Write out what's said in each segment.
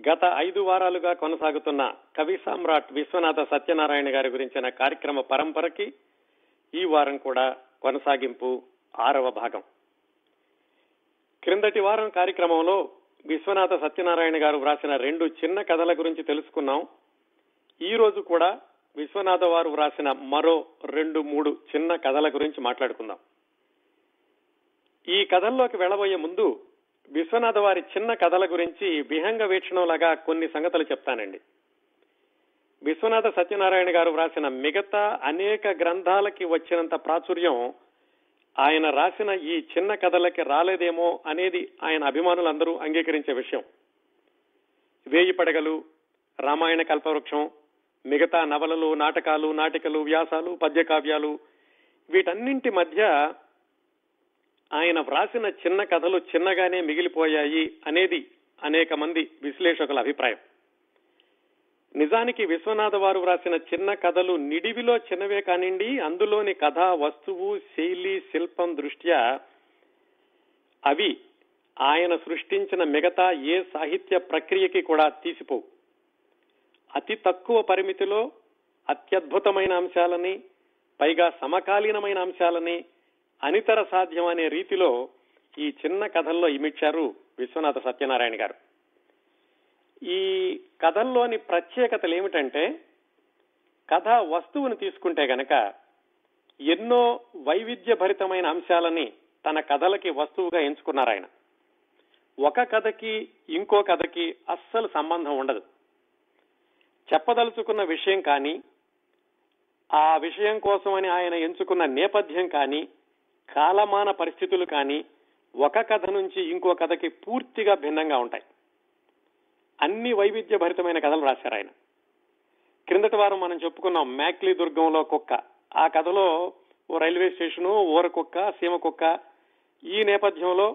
గత ఐదు వారాలుగా కొనసాగుతున్న కవి సామ్రాట్ విశ్వనాథ సత్యనారాయణ గారి గురించిన కార్యక్రమ పరంపరకి ఈ వారం కూడా కొనసాగింపు ఆరవ భాగం క్రిందటి వారం కార్యక్రమంలో విశ్వనాథ సత్యనారాయణ గారు వ్రాసిన రెండు చిన్న కథల గురించి తెలుసుకున్నాం ఈ రోజు కూడా విశ్వనాథ వారు వ్రాసిన మరో రెండు మూడు చిన్న కథల గురించి మాట్లాడుకుందాం ఈ కథల్లోకి వెళ్ళబోయే ముందు విశ్వనాథ వారి చిన్న కథల గురించి విహంగ వీక్షణంలాగా కొన్ని సంగతులు చెప్తానండి విశ్వనాథ సత్యనారాయణ గారు వ్రాసిన మిగతా అనేక గ్రంథాలకి వచ్చినంత ప్రాచుర్యం ఆయన రాసిన ఈ చిన్న కథలకి రాలేదేమో అనేది ఆయన అభిమానులందరూ అంగీకరించే విషయం వేయి పడగలు రామాయణ కల్పవృక్షం మిగతా నవలలు నాటకాలు నాటికలు వ్యాసాలు పద్యకావ్యాలు వీటన్నింటి మధ్య ఆయన వ్రాసిన చిన్న కథలు చిన్నగానే మిగిలిపోయాయి అనేది అనేక మంది విశ్లేషకుల అభిప్రాయం నిజానికి విశ్వనాథ వారు వ్రాసిన చిన్న కథలు నిడివిలో చిన్నవే కానివ్వండి అందులోని కథ వస్తువు శైలి శిల్పం దృష్ట్యా అవి ఆయన సృష్టించిన మిగతా ఏ సాహిత్య ప్రక్రియకి కూడా తీసిపోవు అతి తక్కువ పరిమితిలో అత్యద్భుతమైన అంశాలని పైగా సమకాలీనమైన అంశాలని అనితర సాధ్యం అనే రీతిలో ఈ చిన్న కథల్లో ఇమిడ్చారు విశ్వనాథ సత్యనారాయణ గారు ఈ కథల్లోని ప్రత్యేకతలు ఏమిటంటే కథ వస్తువును తీసుకుంటే గనక ఎన్నో వైవిధ్య భరితమైన అంశాలని తన కథలకి వస్తువుగా ఎంచుకున్నారు ఆయన ఒక కథకి ఇంకో కథకి అస్సలు సంబంధం ఉండదు చెప్పదలుచుకున్న విషయం కానీ ఆ విషయం కోసమని ఆయన ఎంచుకున్న నేపథ్యం కానీ కాలమాన పరిస్థితులు కానీ ఒక కథ నుంచి ఇంకో కథకి పూర్తిగా భిన్నంగా ఉంటాయి అన్ని వైవిధ్య భరితమైన కథలు రాశారు ఆయన క్రిందటి వారం మనం చెప్పుకున్నాం మ్యాక్లీ దుర్గంలో కుక్క ఆ కథలో ఓ రైల్వే స్టేషను ఊర కుక్క సీమ కుక్క ఈ నేపథ్యంలో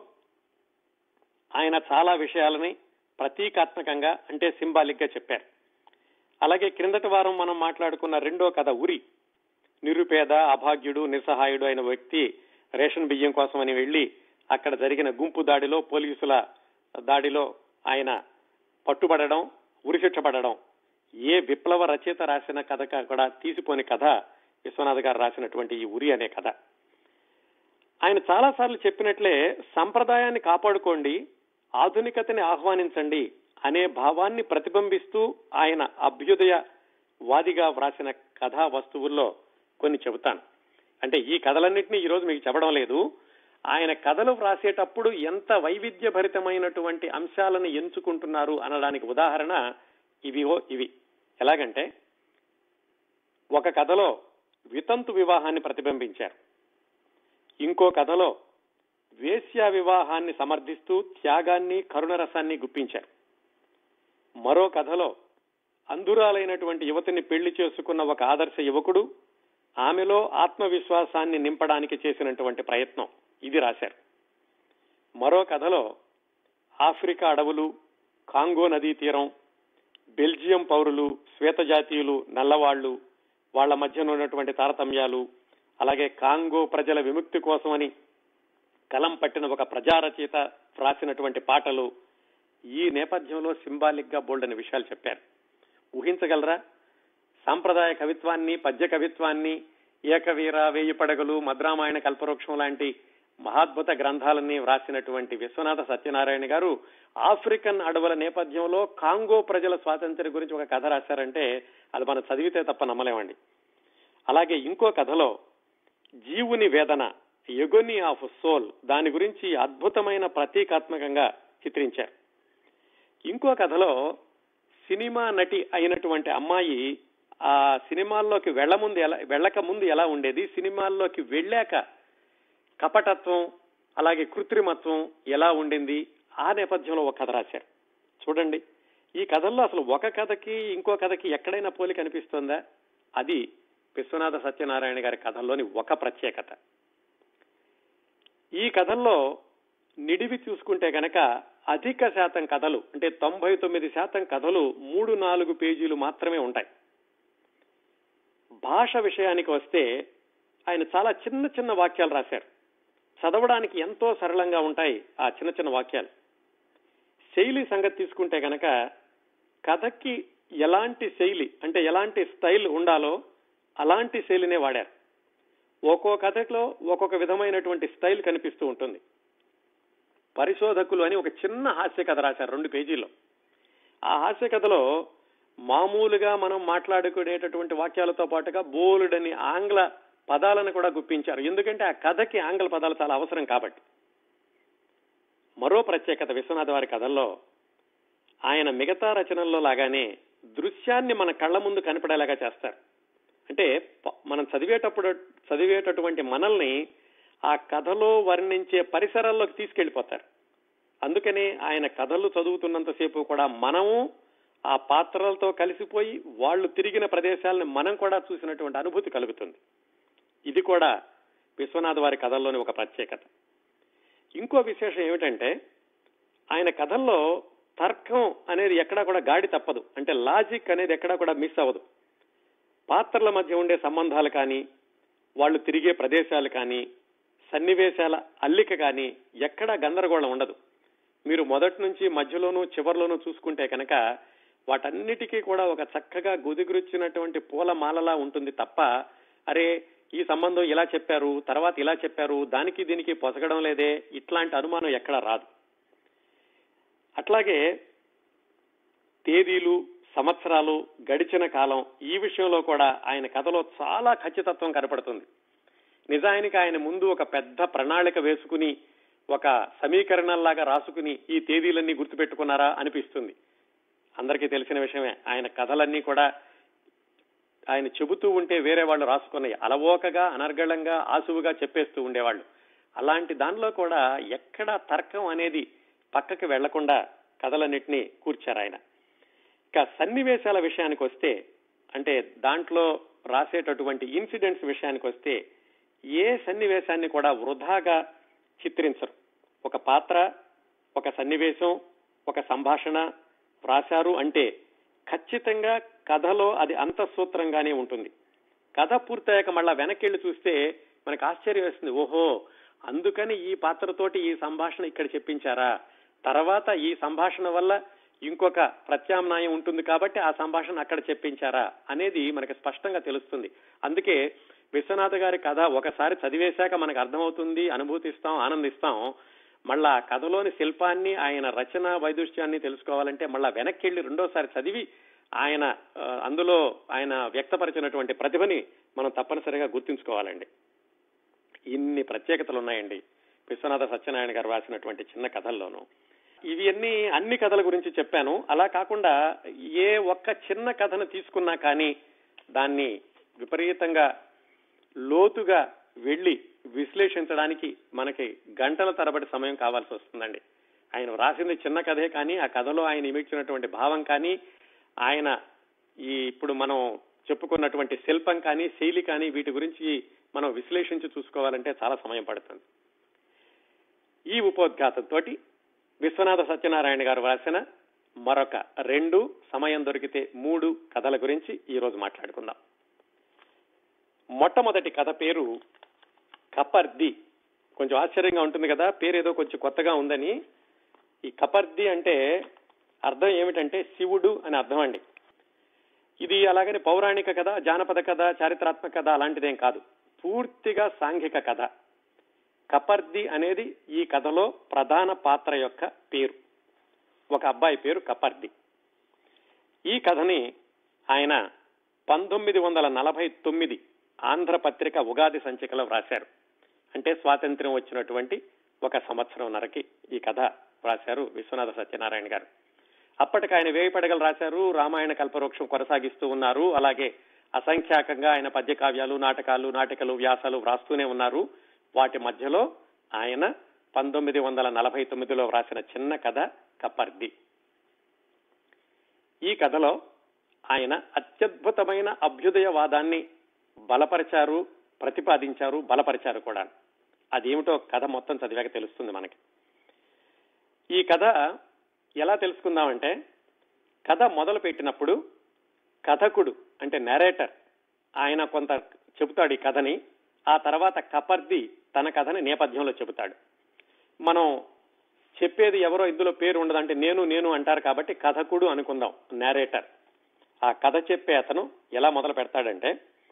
ఆయన చాలా విషయాలని ప్రతీకాత్మకంగా అంటే సింబాలిక్ గా చెప్పారు అలాగే క్రిందటి వారం మనం మాట్లాడుకున్న రెండో కథ ఉరి నిరుపేద అభాగ్యుడు నిస్సహాయుడు అయిన వ్యక్తి రేషన్ బియ్యం కోసమని వెళ్లి అక్కడ జరిగిన గుంపు దాడిలో పోలీసుల దాడిలో ఆయన పట్టుబడడం ఉరిశిక్ష పడడం ఏ విప్లవ రచయిత రాసిన కథ కూడా తీసిపోని కథ విశ్వనాథ్ గారు రాసినటువంటి ఈ ఉరి అనే కథ ఆయన చాలా సార్లు చెప్పినట్లే సంప్రదాయాన్ని కాపాడుకోండి ఆధునికతని ఆహ్వానించండి అనే భావాన్ని ప్రతిబింబిస్తూ ఆయన అభ్యుదయ వాదిగా వ్రాసిన కథా వస్తువుల్లో కొన్ని చెబుతాను అంటే ఈ కథలన్నింటినీ ఈ రోజు మీకు చెప్పడం లేదు ఆయన కథలు వ్రాసేటప్పుడు ఎంత వైవిధ్య భరితమైనటువంటి అంశాలను ఎంచుకుంటున్నారు అనడానికి ఉదాహరణ ఇవివో ఇవి ఎలాగంటే ఒక కథలో వితంతు వివాహాన్ని ప్రతిబింబించారు ఇంకో కథలో వేశ్యా వివాహాన్ని సమర్థిస్తూ త్యాగాన్ని కరుణరసాన్ని గుప్పించారు మరో కథలో అంధురాలైనటువంటి యువతిని పెళ్లి చేసుకున్న ఒక ఆదర్శ యువకుడు ఆమెలో ఆత్మవిశ్వాసాన్ని నింపడానికి చేసినటువంటి ప్రయత్నం ఇది రాశారు మరో కథలో ఆఫ్రికా అడవులు కాంగో నదీ తీరం బెల్జియం పౌరులు శ్వేత జాతీయులు నల్లవాళ్లు వాళ్ల మధ్యన ఉన్నటువంటి తారతమ్యాలు అలాగే కాంగో ప్రజల విముక్తి కోసమని కలం పట్టిన ఒక ప్రజారచయిత రాసినటువంటి పాటలు ఈ నేపథ్యంలో సింబాలిక్ గా బోల్డ్ అనే విషయాలు చెప్పారు ఊహించగలరా సాంప్రదాయ కవిత్వాన్ని పద్య కవిత్వాన్ని ఏకవీర వేయి పడగలు మద్రామాయణ కల్పవృక్షం లాంటి మహాద్భుత గ్రంథాలన్నీ వ్రాసినటువంటి విశ్వనాథ సత్యనారాయణ గారు ఆఫ్రికన్ అడవుల నేపథ్యంలో కాంగో ప్రజల స్వాతంత్ర్యం గురించి ఒక కథ రాశారంటే అది మనం చదివితే తప్ప నమ్మలేమండి అలాగే ఇంకో కథలో జీవుని వేదన ఎగొని ఆఫ్ సోల్ దాని గురించి అద్భుతమైన ప్రతీకాత్మకంగా చిత్రించారు ఇంకో కథలో సినిమా నటి అయినటువంటి అమ్మాయి ఆ సినిమాల్లోకి వెళ్ల ముందు ఎలా వెళ్ళక ముందు ఎలా ఉండేది సినిమాల్లోకి వెళ్ళాక కపటత్వం అలాగే కృత్రిమత్వం ఎలా ఉండింది ఆ నేపథ్యంలో ఒక కథ రాశారు చూడండి ఈ కథల్లో అసలు ఒక కథకి ఇంకో కథకి ఎక్కడైనా పోలిక అనిపిస్తుందా అది విశ్వనాథ సత్యనారాయణ గారి కథల్లోని ఒక ప్రత్యేకత ఈ కథల్లో నిడివి చూసుకుంటే గనక అధిక శాతం కథలు అంటే తొంభై తొమ్మిది శాతం కథలు మూడు నాలుగు పేజీలు మాత్రమే ఉంటాయి భాష విషయానికి వస్తే ఆయన చాలా చిన్న చిన్న వాక్యాలు రాశారు చదవడానికి ఎంతో సరళంగా ఉంటాయి ఆ చిన్న చిన్న వాక్యాలు శైలి సంగతి తీసుకుంటే గనక కథకి ఎలాంటి శైలి అంటే ఎలాంటి స్టైల్ ఉండాలో అలాంటి శైలినే వాడారు ఒక్కో కథలో ఒక్కొక్క విధమైనటువంటి స్టైల్ కనిపిస్తూ ఉంటుంది పరిశోధకులు అని ఒక చిన్న హాస్య కథ రాశారు రెండు పేజీల్లో ఆ హాస్య కథలో మామూలుగా మనం మాట్లాడుకునేటటువంటి వాక్యాలతో పాటుగా బోలుడని ఆంగ్ల పదాలను కూడా గుప్పించారు ఎందుకంటే ఆ కథకి ఆంగ్ల పదాలు చాలా అవసరం కాబట్టి మరో ప్రత్యేకత విశ్వనాథ వారి కథల్లో ఆయన మిగతా రచనల్లో లాగానే దృశ్యాన్ని మన కళ్ళ ముందు కనపడేలాగా చేస్తారు అంటే ప- మనం చదివేటప్పుడు చదివేటటువంటి మనల్ని ఆ కథలో వర్ణించే పరిసరాల్లోకి తీసుకెళ్లిపోతారు అందుకనే ఆయన కథలు చదువుతున్నంతసేపు కూడా మనము ఆ పాత్రలతో కలిసిపోయి వాళ్ళు తిరిగిన ప్రదేశాలను మనం కూడా చూసినటువంటి అనుభూతి కలుగుతుంది ఇది కూడా విశ్వనాథ్ వారి కథల్లోని ఒక ప్రత్యేకత ఇంకో విశేషం ఏమిటంటే ఆయన కథల్లో తర్కం అనేది ఎక్కడా కూడా గాడి తప్పదు అంటే లాజిక్ అనేది ఎక్కడా కూడా మిస్ అవ్వదు పాత్రల మధ్య ఉండే సంబంధాలు కానీ వాళ్ళు తిరిగే ప్రదేశాలు కానీ సన్నివేశాల అల్లిక కానీ ఎక్కడా గందరగోళం ఉండదు మీరు మొదటి నుంచి మధ్యలోనూ చివరిలోనూ చూసుకుంటే కనుక వాటన్నిటికీ కూడా ఒక చక్కగా గుదిగురుచ్చినటువంటి పూల మాలలా ఉంటుంది తప్ప అరే ఈ సంబంధం ఇలా చెప్పారు తర్వాత ఇలా చెప్పారు దానికి దీనికి పొసగడం లేదే ఇట్లాంటి అనుమానం ఎక్కడా రాదు అట్లాగే తేదీలు సంవత్సరాలు గడిచిన కాలం ఈ విషయంలో కూడా ఆయన కథలో చాలా ఖచ్చితత్వం కనపడుతుంది నిజానికి ఆయన ముందు ఒక పెద్ద ప్రణాళిక వేసుకుని ఒక సమీకరణంలాగా రాసుకుని ఈ తేదీలన్నీ గుర్తుపెట్టుకున్నారా అనిపిస్తుంది అందరికీ తెలిసిన విషయమే ఆయన కథలన్నీ కూడా ఆయన చెబుతూ ఉంటే వేరే వాళ్ళు రాసుకున్నాయి అలవోకగా అనర్గళంగా ఆసువుగా చెప్పేస్తూ ఉండేవాళ్ళు అలాంటి దానిలో కూడా ఎక్కడ తర్కం అనేది పక్కకి వెళ్లకుండా కథలన్నింటినీ కూర్చారు ఆయన ఇక సన్నివేశాల విషయానికి వస్తే అంటే దాంట్లో రాసేటటువంటి ఇన్సిడెంట్స్ విషయానికి వస్తే ఏ సన్నివేశాన్ని కూడా వృధాగా చిత్రించరు ఒక పాత్ర ఒక సన్నివేశం ఒక సంభాషణ రాశారు అంటే ఖచ్చితంగా కథలో అది అంతఃసూత్రంగానే ఉంటుంది కథ పూర్తయ్యాక మళ్ళా వెనక్కి చూస్తే మనకు ఆశ్చర్యం వేస్తుంది ఓహో అందుకని ఈ పాత్రతోటి ఈ సంభాషణ ఇక్కడ చెప్పించారా తర్వాత ఈ సంభాషణ వల్ల ఇంకొక ప్రత్యామ్నాయం ఉంటుంది కాబట్టి ఆ సంభాషణ అక్కడ చెప్పించారా అనేది మనకి స్పష్టంగా తెలుస్తుంది అందుకే విశ్వనాథ గారి కథ ఒకసారి చదివేశాక మనకు అర్థమవుతుంది అనుభూతిస్తాం ఆనందిస్తాం మళ్ళా ఆ కథలోని శిల్పాన్ని ఆయన రచన వైదుష్యాన్ని తెలుసుకోవాలంటే మళ్ళా వెనక్కి వెళ్ళి రెండోసారి చదివి ఆయన ఆ, అందులో ఆయన వ్యక్తపరిచినటువంటి ప్రతిభని మనం తప్పనిసరిగా గుర్తుంచుకోవాలండి ఇన్ని ప్రత్యేకతలు ఉన్నాయండి విశ్వనాథ సత్యనారాయణ గారు రాసినటువంటి చిన్న కథల్లోనూ ఇవి అన్ని అన్ని కథల గురించి చెప్పాను అలా కాకుండా ఏ ఒక్క చిన్న కథను తీసుకున్నా కానీ దాన్ని విపరీతంగా లోతుగా వెళ్లి విశ్లేషించడానికి మనకి గంటల తరబడి సమయం కావాల్సి వస్తుందండి ఆయన రాసింది చిన్న కథే కానీ ఆ కథలో ఆయన ఇమిడ్చినటువంటి భావం కానీ ఆయన ఈ ఇప్పుడు మనం చెప్పుకున్నటువంటి శిల్పం కానీ శైలి కానీ వీటి గురించి మనం విశ్లేషించి చూసుకోవాలంటే చాలా సమయం పడుతుంది ఈ ఉపోద్ఘాతంతో విశ్వనాథ సత్యనారాయణ గారు రాసిన మరొక రెండు సమయం దొరికితే మూడు కథల గురించి ఈ రోజు మాట్లాడుకుందాం మొట్టమొదటి కథ పేరు కపర్ది కొంచెం ఆశ్చర్యంగా ఉంటుంది కదా పేరు ఏదో కొంచెం కొత్తగా ఉందని ఈ కపర్ది అంటే అర్థం ఏమిటంటే శివుడు అని అర్థం అండి ఇది అలాగని పౌరాణిక కథ జానపద కథ చారిత్రాత్మక కథ అలాంటిదేం కాదు పూర్తిగా సాంఘిక కథ కపర్ది అనేది ఈ కథలో ప్రధాన పాత్ర యొక్క పేరు ఒక అబ్బాయి పేరు కపర్ది ఈ కథని ఆయన పంతొమ్మిది వందల నలభై తొమ్మిది ఆంధ్రపత్రిక ఉగాది సంచికలో వ్రాశారు అంటే స్వాతంత్ర్యం వచ్చినటువంటి ఒక సంవత్సరంన్నరకి ఈ కథ వ్రాశారు విశ్వనాథ సత్యనారాయణ గారు అప్పటికి ఆయన వేయి పడగలు రాశారు రామాయణ కల్పవృక్షం కొనసాగిస్తూ ఉన్నారు అలాగే అసంఖ్యాకంగా ఆయన పద్య కావ్యాలు నాటకాలు నాటికలు వ్యాసాలు వ్రాస్తూనే ఉన్నారు వాటి మధ్యలో ఆయన పంతొమ్మిది వందల నలభై తొమ్మిదిలో వ్రాసిన చిన్న కథ కపర్ది ఈ కథలో ఆయన అత్యద్భుతమైన అభ్యుదయవాదాన్ని బలపరిచారు ప్రతిపాదించారు బలపరిచారు కూడా అదేమిటో కథ మొత్తం చదివాక తెలుస్తుంది మనకి ఈ కథ ఎలా తెలుసుకుందామంటే కథ మొదలు పెట్టినప్పుడు కథకుడు అంటే నెరేటర్ ఆయన కొంత చెబుతాడు ఈ కథని ఆ తర్వాత కపర్ది తన కథని నేపథ్యంలో చెబుతాడు మనం చెప్పేది ఎవరో ఇందులో పేరు ఉండదు అంటే నేను నేను అంటారు కాబట్టి కథకుడు అనుకుందాం నేరేటర్ ఆ కథ చెప్పే అతను ఎలా మొదలు పెడతాడంటే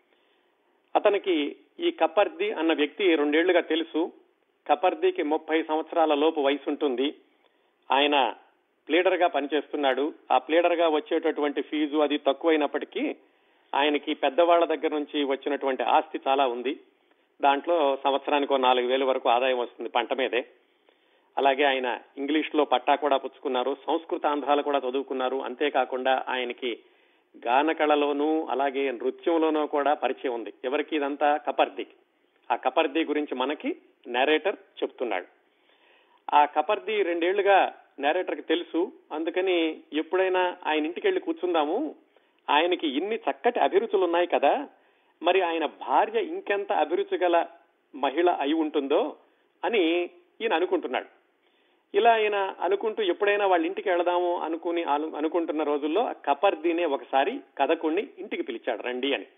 అతనికి ఈ కపర్ది అన్న వ్యక్తి రెండేళ్లుగా తెలుసు కపర్దికి ముప్పై సంవత్సరాల లోపు వయసు ఉంటుంది ఆయన ప్లీడర్ గా పనిచేస్తున్నాడు ఆ ప్లీడర్ గా వచ్చేటటువంటి ఫీజు అది తక్కువైనప్పటికీ ఆయనకి పెద్దవాళ్ల దగ్గర నుంచి వచ్చినటువంటి ఆస్తి చాలా ఉంది దాంట్లో సంవత్సరానికి నాలుగు వేల వరకు ఆదాయం వస్తుంది పంట మీదే అలాగే ఆయన ఇంగ్లీష్ లో పట్టా కూడా పుచ్చుకున్నారు సంస్కృత ఆంధ్రాలు కూడా చదువుకున్నారు అంతేకాకుండా ఆయనకి గాన కళలోనూ అలాగే నృత్యంలోనూ కూడా పరిచయం ఉంది ఎవరికి ఇదంతా కపర్ది ఆ కపర్ది గురించి మనకి నేరేటర్ చెప్తున్నాడు ఆ కపర్ది రెండేళ్లుగా నేరేటర్కి తెలుసు అందుకని ఎప్పుడైనా ఆయన ఇంటికి వెళ్ళి కూర్చుందాము ఆయనకి ఇన్ని చక్కటి అభిరుచులు ఉన్నాయి కదా మరి ఆయన భార్య ఇంకెంత అభిరుచి గల మహిళ అయి ఉంటుందో అని ఈయన అనుకుంటున్నాడు ఇలా ఆయన అనుకుంటూ ఎప్పుడైనా వాళ్ళ ఇంటికి వెళదాము అనుకుని అనుకుంటున్న రోజుల్లో కపర్దీనే ఒకసారి కథకుణ్ణి ఇంటికి పిలిచాడు రండి అని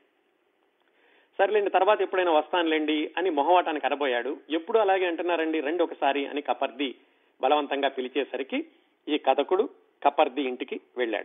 సర్లేండి తర్వాత ఎప్పుడైనా వస్తానులేండి అని మొహవాటానికి అనబోయాడు ఎప్పుడు అలాగే అంటున్నారండి రండి ఒకసారి అని కపర్ది బలవంతంగా పిలిచేసరికి ఈ కథకుడు కపర్ది ఇంటికి వెళ్ళాడు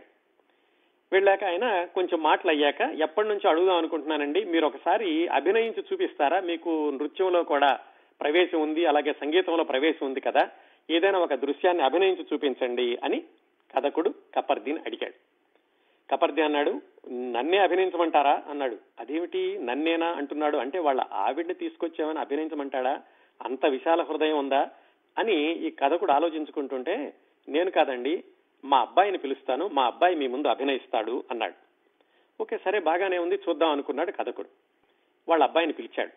వెళ్ళాక ఆయన కొంచెం మాటలు అయ్యాక ఎప్పటి నుంచో అడుగుదాం అనుకుంటున్నానండి మీరు ఒకసారి అభినయించి చూపిస్తారా మీకు నృత్యంలో కూడా ప్రవేశం ఉంది అలాగే సంగీతంలో ప్రవేశం ఉంది కదా ఏదైనా ఒక దృశ్యాన్ని అభినయించి చూపించండి అని కథకుడు కపర్దీని అడిగాడు కపర్ది అన్నాడు నన్నే అభినయించమంటారా అన్నాడు అదేమిటి నన్నేనా అంటున్నాడు అంటే వాళ్ళ ఆవిడ్ని తీసుకొచ్చామని అభినయించమంటాడా అంత విశాల హృదయం ఉందా అని ఈ కథకుడు ఆలోచించుకుంటుంటే నేను కాదండి మా అబ్బాయిని పిలుస్తాను మా అబ్బాయి మీ ముందు అభినయిస్తాడు అన్నాడు ఓకే సరే బాగానే ఉంది చూద్దాం అనుకున్నాడు కథకుడు వాళ్ళ అబ్బాయిని పిలిచాడు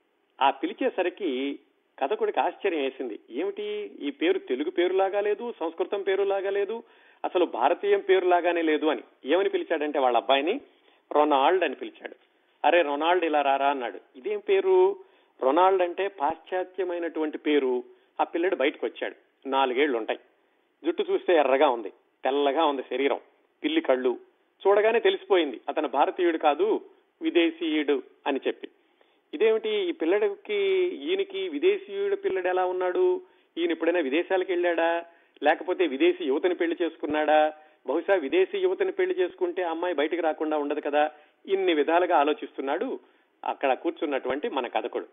ఆ పిలిచేసరికి కథకుడికి ఆశ్చర్యం వేసింది ఏమిటి ఈ పేరు తెలుగు పేరులాగా లేదు సంస్కృతం పేరులాగా లేదు అసలు భారతీయం పేరులాగానే లేదు అని ఏమని పిలిచాడంటే వాళ్ళ అబ్బాయిని రొనాల్డ్ అని పిలిచాడు అరే రొనాల్డ్ ఇలా రారా అన్నాడు ఇదేం పేరు రొనాల్డ్ అంటే పాశ్చాత్యమైనటువంటి పేరు ఆ పిల్లడు బయటకు వచ్చాడు నాలుగేళ్లు ఉంటాయి జుట్టు చూస్తే ఎర్రగా ఉంది తెల్లగా ఉంది శరీరం పిల్లి కళ్ళు చూడగానే తెలిసిపోయింది అతను భారతీయుడు కాదు విదేశీయుడు అని చెప్పి ఇదేమిటి ఈ పిల్లడికి ఈయనకి విదేశీయుడు పిల్లడు ఎలా ఉన్నాడు ఈయన ఎప్పుడైనా విదేశాలకు వెళ్ళాడా లేకపోతే విదేశీ యువతని పెళ్లి చేసుకున్నాడా బహుశా విదేశీ యువతని పెళ్లి చేసుకుంటే అమ్మాయి బయటకు రాకుండా ఉండదు కదా ఇన్ని విధాలుగా ఆలోచిస్తున్నాడు అక్కడ కూర్చున్నటువంటి మన కథకుడు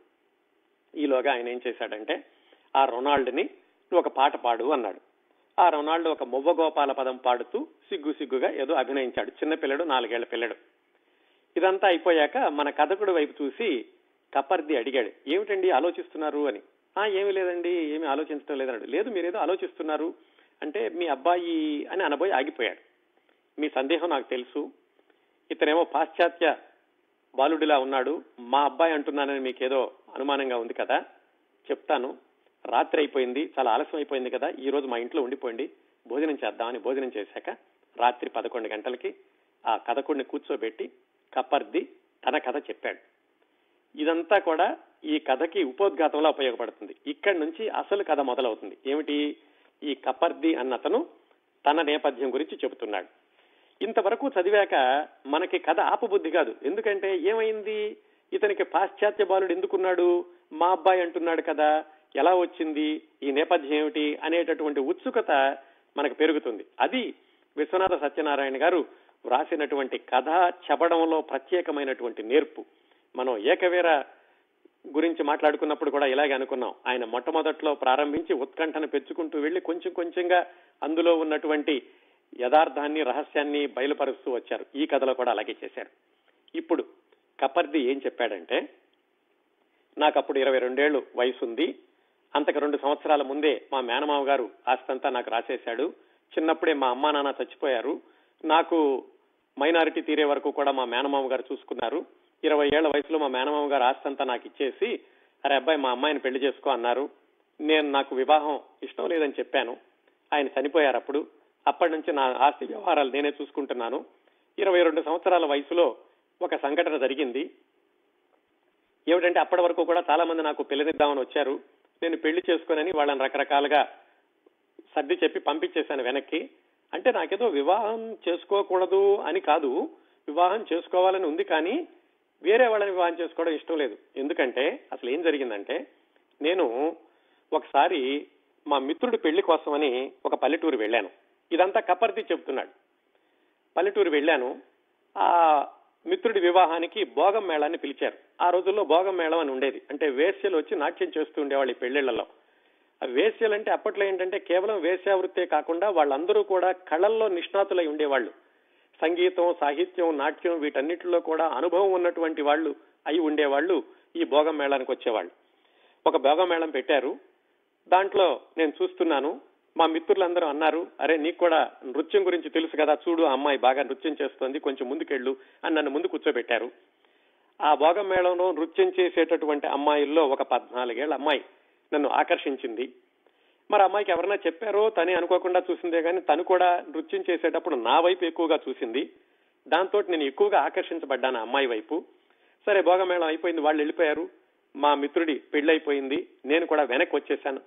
ఈలోగా ఆయన ఏం చేశాడంటే ఆ రొనాల్డ్ని నువ్వు ఒక పాట పాడు అన్నాడు ఆ రొనాల్డ్ ఒక మువ్వగోపాల పదం పాడుతూ సిగ్గు సిగ్గుగా ఏదో అభినయించాడు చిన్న పిల్లడు నాలుగేళ్ల పిల్లడు ఇదంతా అయిపోయాక మన కథకుడు వైపు చూసి కపర్ది అడిగాడు ఏమిటండి ఆలోచిస్తున్నారు అని ఆ ఏమీ లేదండి ఏమీ ఆలోచించడం లేదన్నాడు లేదు మీరేదో ఆలోచిస్తున్నారు అంటే మీ అబ్బాయి అని అనబోయి ఆగిపోయాడు మీ సందేహం నాకు తెలుసు ఇతనేమో పాశ్చాత్య బాలుడిలా ఉన్నాడు మా అబ్బాయి అంటున్నానని మీకేదో అనుమానంగా ఉంది కదా చెప్తాను రాత్రి అయిపోయింది చాలా ఆలస్యం అయిపోయింది కదా ఈ రోజు మా ఇంట్లో ఉండిపోండి భోజనం చేద్దామని భోజనం చేశాక రాత్రి పదకొండు గంటలకి ఆ కథకుడిని కూర్చోబెట్టి కపర్ది తన కథ చెప్పాడు ఇదంతా కూడా ఈ కథకి ఉపోద్ఘాతంలో ఉపయోగపడుతుంది ఇక్కడి నుంచి అసలు కథ మొదలవుతుంది ఏమిటి ఈ కపర్ది అన్నతను తన నేపథ్యం గురించి చెబుతున్నాడు ఇంతవరకు చదివాక మనకి కథ ఆపబుద్ధి కాదు ఎందుకంటే ఏమైంది ఇతనికి పాశ్చాత్య బాలుడు ఎందుకున్నాడు మా అబ్బాయి అంటున్నాడు కదా ఎలా వచ్చింది ఈ నేపథ్యం ఏమిటి అనేటటువంటి ఉత్సుకత మనకు పెరుగుతుంది అది విశ్వనాథ సత్యనారాయణ గారు వ్రాసినటువంటి కథ చెప్పడంలో ప్రత్యేకమైనటువంటి నేర్పు మనం ఏకవీర గురించి మాట్లాడుకున్నప్పుడు కూడా ఇలాగే అనుకున్నాం ఆయన మొట్టమొదట్లో ప్రారంభించి ఉత్కంఠను పెంచుకుంటూ వెళ్లి కొంచెం కొంచెంగా అందులో ఉన్నటువంటి యథార్థాన్ని రహస్యాన్ని బయలుపరుస్తూ వచ్చారు ఈ కథలో కూడా అలాగే చేశారు ఇప్పుడు కపర్ది ఏం చెప్పాడంటే నాకు అప్పుడు ఇరవై రెండేళ్లు వయసు ఉంది అంతకు రెండు సంవత్సరాల ముందే మా మేనమావ గారు ఆస్తంతా నాకు రాసేశాడు చిన్నప్పుడే మా అమ్మా నాన్న చచ్చిపోయారు నాకు మైనారిటీ తీరే వరకు కూడా మా మేనమామ గారు చూసుకున్నారు ఇరవై ఏళ్ల వయసులో మా మేనమామ గారు ఆస్తంతా నాకు ఇచ్చేసి అరే అబ్బాయి మా అమ్మాయిని పెళ్లి చేసుకో అన్నారు నేను నాకు వివాహం ఇష్టం లేదని చెప్పాను ఆయన చనిపోయారు అప్పుడు అప్పటి నుంచి నా ఆస్తి వ్యవహారాలు నేనే చూసుకుంటున్నాను ఇరవై రెండు సంవత్సరాల వయసులో ఒక సంఘటన జరిగింది ఏమిటంటే అప్పటి వరకు కూడా చాలా మంది నాకు పెళ్లినిద్దామని వచ్చారు నేను పెళ్లి చేసుకోనని వాళ్ళని రకరకాలుగా సర్ది చెప్పి పంపించేశాను వెనక్కి అంటే నాకేదో వివాహం చేసుకోకూడదు అని కాదు వివాహం చేసుకోవాలని ఉంది కానీ వేరే వాళ్ళని వివాహం చేసుకోవడం ఇష్టం లేదు ఎందుకంటే అసలు ఏం జరిగిందంటే నేను ఒకసారి మా మిత్రుడి పెళ్లి కోసమని ఒక పల్లెటూరు వెళ్ళాను ఇదంతా కపర్ది చెబుతున్నాడు పల్లెటూరు వెళ్ళాను ఆ మిత్రుడి వివాహానికి భోగం మేళాన్ని పిలిచారు ఆ రోజుల్లో భోగం మేళం అని ఉండేది అంటే వేశ్యలు వచ్చి నాట్యం చేస్తూ ఉండేవాళ్ళు ఈ పెళ్లిళ్లలో ఆ వేశ్యలు అంటే అప్పట్లో ఏంటంటే కేవలం వేశ్యావృత్తే కాకుండా వాళ్ళందరూ కూడా కళల్లో నిష్ణాతులై ఉండేవాళ్ళు సంగీతం సాహిత్యం నాట్యం వీటన్నిటిలో కూడా అనుభవం ఉన్నటువంటి వాళ్ళు అయి ఉండేవాళ్ళు ఈ భోగం మేళానికి వచ్చేవాళ్ళు ఒక భోగం మేళం పెట్టారు దాంట్లో నేను చూస్తున్నాను మా మిత్రులందరూ అన్నారు అరే నీకు కూడా నృత్యం గురించి తెలుసు కదా చూడు ఆ అమ్మాయి బాగా నృత్యం చేస్తోంది కొంచెం ముందుకెళ్ళు అని నన్ను ముందు కూర్చోబెట్టారు ఆ భోగం మేళంలో నృత్యం చేసేటటువంటి అమ్మాయిల్లో ఒక పద్నాలుగేళ్ల అమ్మాయి నన్ను ఆకర్షించింది మరి అమ్మాయికి ఎవరైనా చెప్పారో తనే అనుకోకుండా చూసిందే కానీ తను కూడా నృత్యం చేసేటప్పుడు నా వైపు ఎక్కువగా చూసింది దాంతో నేను ఎక్కువగా ఆకర్షించబడ్డాను ఆ అమ్మాయి వైపు సరే భోగమేళం అయిపోయింది వాళ్ళు వెళ్ళిపోయారు మా మిత్రుడి పెళ్ళైపోయింది నేను కూడా వెనక్కి వచ్చేసాను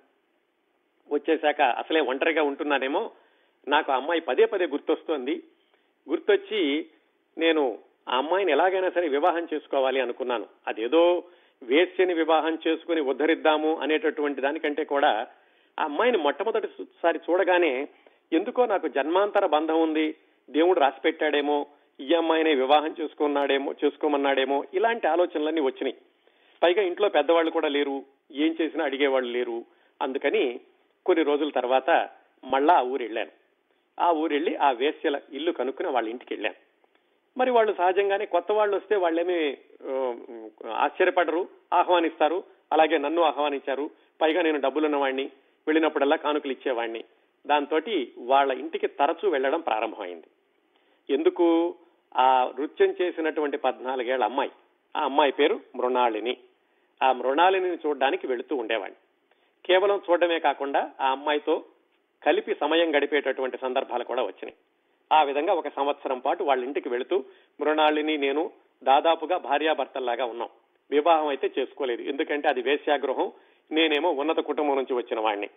వచ్చేశాక అసలే ఒంటరిగా ఉంటున్నానేమో నాకు ఆ అమ్మాయి పదే పదే గుర్తొస్తోంది గుర్తొచ్చి నేను ఆ అమ్మాయిని ఎలాగైనా సరే వివాహం చేసుకోవాలి అనుకున్నాను అదేదో వేశ్యని వివాహం చేసుకుని ఉద్ధరిద్దాము అనేటటువంటి దానికంటే కూడా ఆ అమ్మాయిని మొట్టమొదటిసారి చూడగానే ఎందుకో నాకు జన్మాంతర బంధం ఉంది దేవుడు రాసి పెట్టాడేమో ఈ అమ్మాయినే వివాహం చేసుకున్నాడేమో చేసుకోమన్నాడేమో ఇలాంటి ఆలోచనలన్నీ వచ్చినాయి పైగా ఇంట్లో పెద్దవాళ్ళు కూడా లేరు ఏం చేసినా అడిగేవాళ్ళు లేరు అందుకని కొన్ని రోజుల తర్వాత మళ్ళా ఆ ఊరు వెళ్ళాను ఆ ఊరు వెళ్ళి ఆ వేశ్యల ఇల్లు కనుక్కుని వాళ్ళ ఇంటికి వెళ్ళాను మరి వాళ్ళు సహజంగానే కొత్త వాళ్ళు వస్తే వాళ్ళేమి ఆ, ఆశ్చర్యపడరు ఆహ్వానిస్తారు అలాగే నన్ను ఆహ్వానించారు పైగా నేను డబ్బులున్న వాడిని వెళ్ళినప్పుడల్లా కానుకలు ఇచ్చేవాడిని దాంతో వాళ్ళ ఇంటికి తరచూ వెళ్ళడం ప్రారంభమైంది ఎందుకు ఆ నృత్యం చేసినటువంటి పద్నాలుగేళ్ల అమ్మాయి ఆ అమ్మాయి పేరు మృణాళిని ఆ మృణాళిని చూడడానికి వెళుతూ ఉండేవాడిని కేవలం చూడడమే కాకుండా ఆ అమ్మాయితో కలిపి సమయం గడిపేటటువంటి సందర్భాలు కూడా వచ్చినాయి ఆ విధంగా ఒక సంవత్సరం పాటు వాళ్ళ ఇంటికి వెళుతూ మృణాళిని నేను దాదాపుగా భార్యాభర్తల్లాగా ఉన్నాం వివాహం అయితే చేసుకోలేదు ఎందుకంటే అది వేశ్యాగృహం నేనేమో ఉన్నత కుటుంబం నుంచి వచ్చిన వాడిని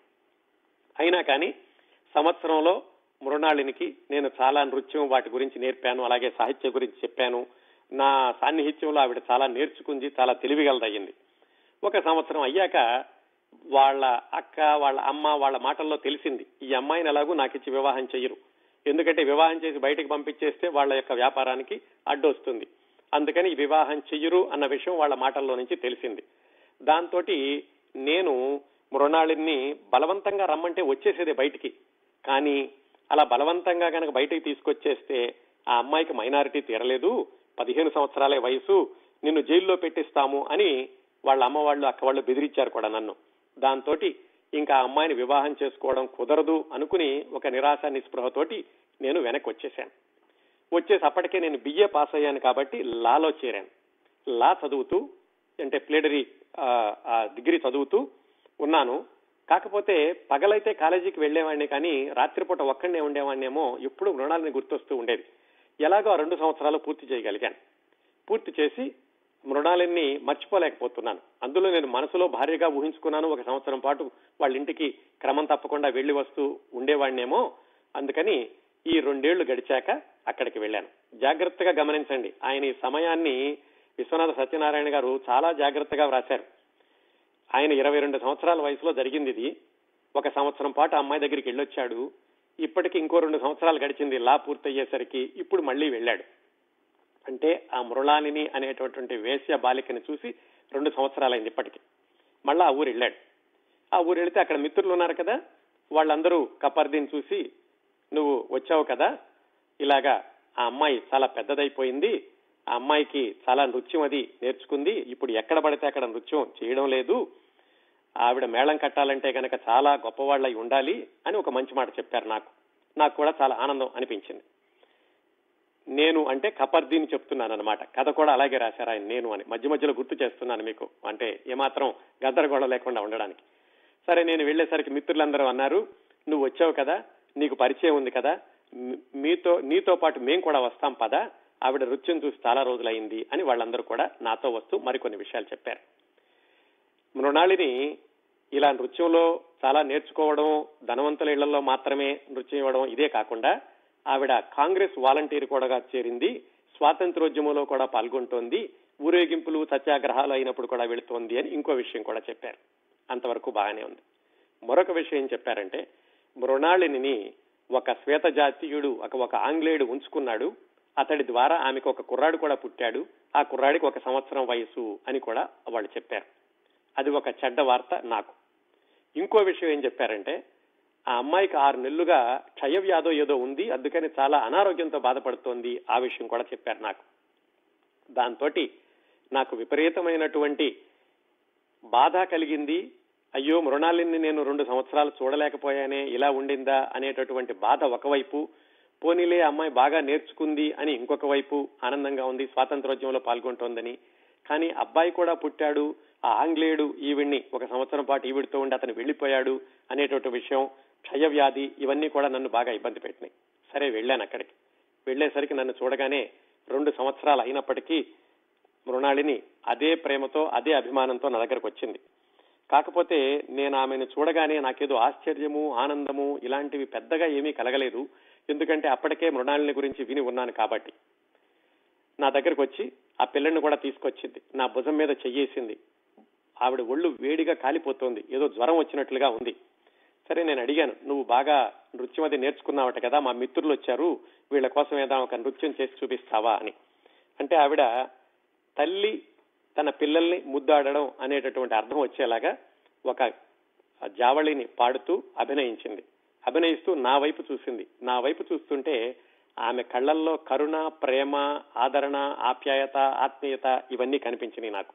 అయినా కానీ సంవత్సరంలో మృణాళినికి నేను చాలా నృత్యం వాటి గురించి నేర్పాను అలాగే సాహిత్యం గురించి చెప్పాను నా సాన్నిహిత్యంలో ఆవిడ చాలా నేర్చుకుంది చాలా తెలివిగలదయ్యింది ఒక సంవత్సరం అయ్యాక వాళ్ళ అక్క వాళ్ళ అమ్మ వాళ్ళ మాటల్లో తెలిసింది ఈ అమ్మాయిని ఎలాగూ నాకు ఇచ్చి వివాహం చెయ్యరు ఎందుకంటే వివాహం చేసి బయటకు పంపించేస్తే వాళ్ళ యొక్క వ్యాపారానికి అడ్డొస్తుంది అందుకని ఈ వివాహం చెయ్యరు అన్న విషయం వాళ్ళ మాటల్లో నుంచి తెలిసింది దాంతో నేను మృణాళిని బలవంతంగా రమ్మంటే వచ్చేసేదే బయటికి కానీ అలా బలవంతంగా కనుక బయటికి తీసుకొచ్చేస్తే ఆ అమ్మాయికి మైనారిటీ తీరలేదు పదిహేను సంవత్సరాలే వయసు నిన్ను జైల్లో పెట్టిస్తాము అని వాళ్ళ అమ్మ వాళ్ళు అక్క వాళ్ళు బెదిరించారు కూడా నన్ను దాంతో ఇంకా ఆ అమ్మాయిని వివాహం చేసుకోవడం కుదరదు అనుకుని ఒక నిరాశ నిస్పృహతోటి నేను వెనక్కి వచ్చేసాను వచ్చేసి అప్పటికే నేను బిఏ పాస్ అయ్యాను కాబట్టి లాలో చేరాను లా చదువుతూ అంటే ప్లేడరీ డిగ్రీ చదువుతూ ఉన్నాను కాకపోతే పగలైతే కాలేజీకి వెళ్లేవాడిని కానీ రాత్రిపూట ఒక్కడనే ఉండేవాడినేమో ఎప్పుడు మృణాలని గుర్తొస్తూ ఉండేది ఎలాగో ఆ రెండు సంవత్సరాలు పూర్తి చేయగలిగాను పూర్తి చేసి మృణాలిని మర్చిపోలేకపోతున్నాను అందులో నేను మనసులో భార్యగా ఊహించుకున్నాను ఒక సంవత్సరం పాటు వాళ్ళ ఇంటికి క్రమం తప్పకుండా వెళ్లి వస్తూ ఉండేవాడినేమో అందుకని ఈ రెండేళ్లు గడిచాక అక్కడికి వెళ్ళాను జాగ్రత్తగా గమనించండి ఆయన ఈ సమయాన్ని విశ్వనాథ సత్యనారాయణ గారు చాలా జాగ్రత్తగా వ్రాశారు ఆయన ఇరవై రెండు సంవత్సరాల వయసులో జరిగింది ఇది ఒక సంవత్సరం పాటు ఆ అమ్మాయి దగ్గరికి వెళ్ళొచ్చాడు ఇప్పటికి ఇంకో రెండు సంవత్సరాలు గడిచింది లా పూర్తయ్యేసరికి ఇప్పుడు మళ్ళీ వెళ్ళాడు అంటే ఆ మృళాలిని అనేటటువంటి వేశ్య బాలికని చూసి రెండు సంవత్సరాలైంది ఇప్పటికి మళ్ళా ఆ ఊరు వెళ్ళాడు ఆ ఊరు వెళితే అక్కడ మిత్రులు ఉన్నారు కదా వాళ్ళందరూ కపర్దీని చూసి నువ్వు వచ్చావు కదా ఇలాగా ఆ అమ్మాయి చాలా పెద్దదైపోయింది ఆ అమ్మాయికి చాలా నృత్యం అది నేర్చుకుంది ఇప్పుడు ఎక్కడ పడితే అక్కడ నృత్యం చేయడం లేదు ఆవిడ మేళం కట్టాలంటే కనుక చాలా గొప్పవాళ్ళై ఉండాలి అని ఒక మంచి మాట చెప్పారు నాకు నాకు కూడా చాలా ఆనందం అనిపించింది నేను అంటే కపర్దీని చెప్తున్నాను అనమాట కథ కూడా అలాగే రాశారు ఆయన నేను అని మధ్య మధ్యలో గుర్తు చేస్తున్నాను మీకు అంటే ఏమాత్రం గద్దరగోళ లేకుండా ఉండడానికి సరే నేను వెళ్ళేసరికి మిత్రులందరూ అన్నారు నువ్వు వచ్చావు కదా నీకు పరిచయం ఉంది కదా మీ- మీతో నీతో పాటు మేం కూడా వస్తాం పదా ఆవిడ నృత్యం చూసి చాలా రోజులైంది అని వాళ్ళందరూ కూడా నాతో వస్తూ మరికొన్ని విషయాలు చెప్పారు మృణాళిని ఇలా నృత్యంలో చాలా నేర్చుకోవడం ధనవంతుల ఇళ్లలో మాత్రమే నృత్యం ఇవ్వడం ఇదే కాకుండా ఆవిడ కాంగ్రెస్ వాలంటీర్ కూడా చేరింది స్వాతంత్రోద్యమంలో కూడా పాల్గొంటోంది ఊరేగింపులు సత్యాగ్రహాలు అయినప్పుడు కూడా వెళుతోంది అని ఇంకో విషయం కూడా చెప్పారు అంతవరకు బాగానే ఉంది మరొక విషయం ఏం చెప్పారంటే మృణాళిని ఒక శ్వేత జాతీయుడు ఒక ఒక ఆంగ్లేయుడు ఉంచుకున్నాడు అతడి ద్వారా ఆమెకు ఒక కుర్రాడు కూడా పుట్టాడు ఆ కుర్రాడికి ఒక సంవత్సరం వయసు అని కూడా వాళ్ళు చెప్పారు అది ఒక చెడ్డ వార్త నాకు ఇంకో విషయం ఏం చెప్పారంటే ఆ అమ్మాయికి ఆరు నెలలుగా క్షయ వ్యాధో ఏదో ఉంది అందుకని చాలా అనారోగ్యంతో బాధపడుతోంది ఆ విషయం కూడా చెప్పారు నాకు దాంతో నాకు విపరీతమైనటువంటి బాధ కలిగింది అయ్యో మృణాలిని నేను రెండు సంవత్సరాలు చూడలేకపోయానే ఇలా ఉండిందా అనేటటువంటి బాధ ఒకవైపు పోనీలే అమ్మాయి బాగా నేర్చుకుంది అని ఇంకొక వైపు ఆనందంగా ఉంది స్వాతంత్రోద్యమంలో పాల్గొంటోందని కానీ అబ్బాయి కూడా పుట్టాడు ఆ ఆంగ్లేయుడు ఈవిడ్ని ఒక సంవత్సరం పాటు ఈవిడితో ఉండి అతను వెళ్లిపోయాడు అనేటువంటి విషయం క్షయ వ్యాధి ఇవన్నీ కూడా నన్ను బాగా ఇబ్బంది పెట్టినాయి సరే వెళ్ళాను అక్కడికి వెళ్లేసరికి నన్ను చూడగానే రెండు సంవత్సరాలు అయినప్పటికీ మృణాళిని అదే ప్రేమతో అదే అభిమానంతో నా దగ్గరకు వచ్చింది కాకపోతే నేను ఆమెను చూడగానే నాకేదో ఆశ్చర్యము ఆనందము ఇలాంటివి పెద్దగా ఏమీ కలగలేదు ఎందుకంటే అప్పటికే మృణాళిని గురించి విని ఉన్నాను కాబట్టి నా దగ్గరకు వచ్చి ఆ పిల్లని కూడా తీసుకొచ్చింది నా భుజం మీద చెయ్యేసింది ఆవిడ ఒళ్ళు వేడిగా కాలిపోతోంది ఏదో జ్వరం వచ్చినట్లుగా ఉంది సరే నేను అడిగాను నువ్వు బాగా నృత్యం అది నేర్చుకున్నావట కదా మా మిత్రులు వచ్చారు వీళ్ళ కోసం ఏదైనా ఒక నృత్యం చేసి చూపిస్తావా అని అంటే ఆవిడ తల్లి తన పిల్లల్ని ముద్దాడడం అనేటటువంటి అర్థం వచ్చేలాగా ఒక జావళిని పాడుతూ అభినయించింది అభినయిస్తూ నా వైపు చూసింది నా వైపు చూస్తుంటే ఆమె కళ్ళల్లో కరుణ ప్రేమ ఆదరణ ఆప్యాయత ఆత్మీయత ఇవన్నీ కనిపించినాయి నాకు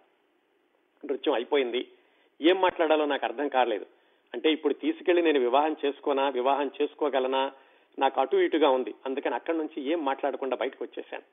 నృత్యం అయిపోయింది ఏం మాట్లాడాలో నాకు అర్థం కాలేదు అంటే ఇప్పుడు తీసుకెళ్లి నేను వివాహం చేసుకోనా వివాహం చేసుకోగలనా నాకు అటు ఇటుగా ఉంది అందుకని అక్కడి నుంచి ఏం మాట్లాడకుండా బయటకు వచ్చేసాను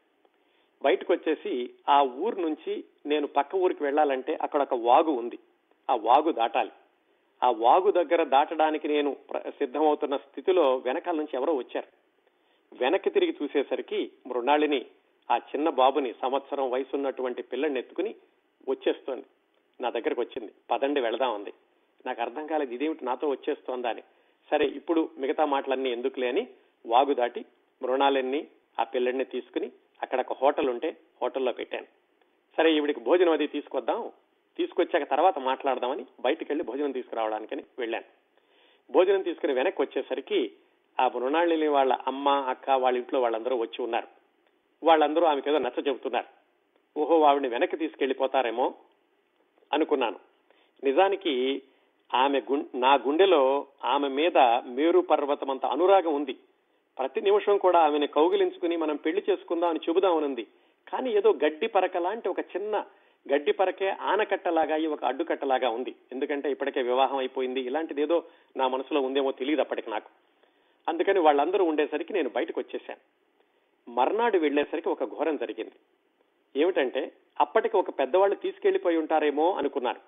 బయటకు వచ్చేసి ఆ ఊరు నుంచి నేను పక్క ఊరికి వెళ్ళాలంటే అక్కడ ఒక వాగు ఉంది ఆ వాగు దాటాలి ఆ వాగు దగ్గర దాటడానికి నేను సిద్ధమవుతున్న స్థితిలో వెనకాల నుంచి ఎవరో వచ్చారు వెనక్కి తిరిగి చూసేసరికి మృణాళిని ఆ చిన్న బాబుని సంవత్సరం వయసున్నటువంటి పిల్లని ఎత్తుకుని వచ్చేస్తోంది నా దగ్గరకు వచ్చింది పదండి వెళదాం అంది నాకు అర్థం కాలేదు ఇదేమిటి నాతో వచ్చేస్తోందా అని సరే ఇప్పుడు మిగతా మాటలన్నీ ఎందుకులే అని వాగు దాటి మృణాలన్నీ ఆ పిల్లడిని తీసుకుని అక్కడ ఒక హోటల్ ఉంటే హోటల్లో పెట్టాను సరే ఈవిడికి భోజనం అది తీసుకొద్దాం తీసుకొచ్చాక తర్వాత మాట్లాడదామని బయటికి వెళ్లి భోజనం తీసుకురావడానికని వెళ్ళాను భోజనం తీసుకుని వెనక్కి వచ్చేసరికి ఆ మృణాళిని వాళ్ళ అమ్మ అక్క వాళ్ళ ఇంట్లో వాళ్ళందరూ వచ్చి ఉన్నారు వాళ్ళందరూ ఆమెకి ఏదో నచ్చ చెబుతున్నారు ఓహో ఆవిడని వెనక్కి తీసుకెళ్లిపోతారేమో అనుకున్నాను నిజానికి ఆమె నా గుండెలో ఆమె మీద మేరు పర్వతం అంత అనురాగం ఉంది ప్రతి నిమిషం కూడా ఆమెను కౌగిలించుకుని మనం పెళ్లి చేసుకుందాం అని చెబుదామనుంది కానీ ఏదో గడ్డి పరక లాంటి ఒక చిన్న గడ్డి పరకే ఆనకట్టలాగా ఒక అడ్డుకట్టలాగా ఉంది ఎందుకంటే ఇప్పటికే వివాహం అయిపోయింది ఇలాంటిది ఏదో నా మనసులో ఉందేమో తెలియదు అప్పటికి నాకు అందుకని వాళ్ళందరూ ఉండేసరికి నేను బయటకు వచ్చేసాను మర్నాడు వెళ్లేసరికి ఒక ఘోరం జరిగింది ఏమిటంటే అప్పటికి ఒక పెద్దవాళ్ళు తీసుకెళ్లిపోయి ఉంటారేమో అనుకున్నారు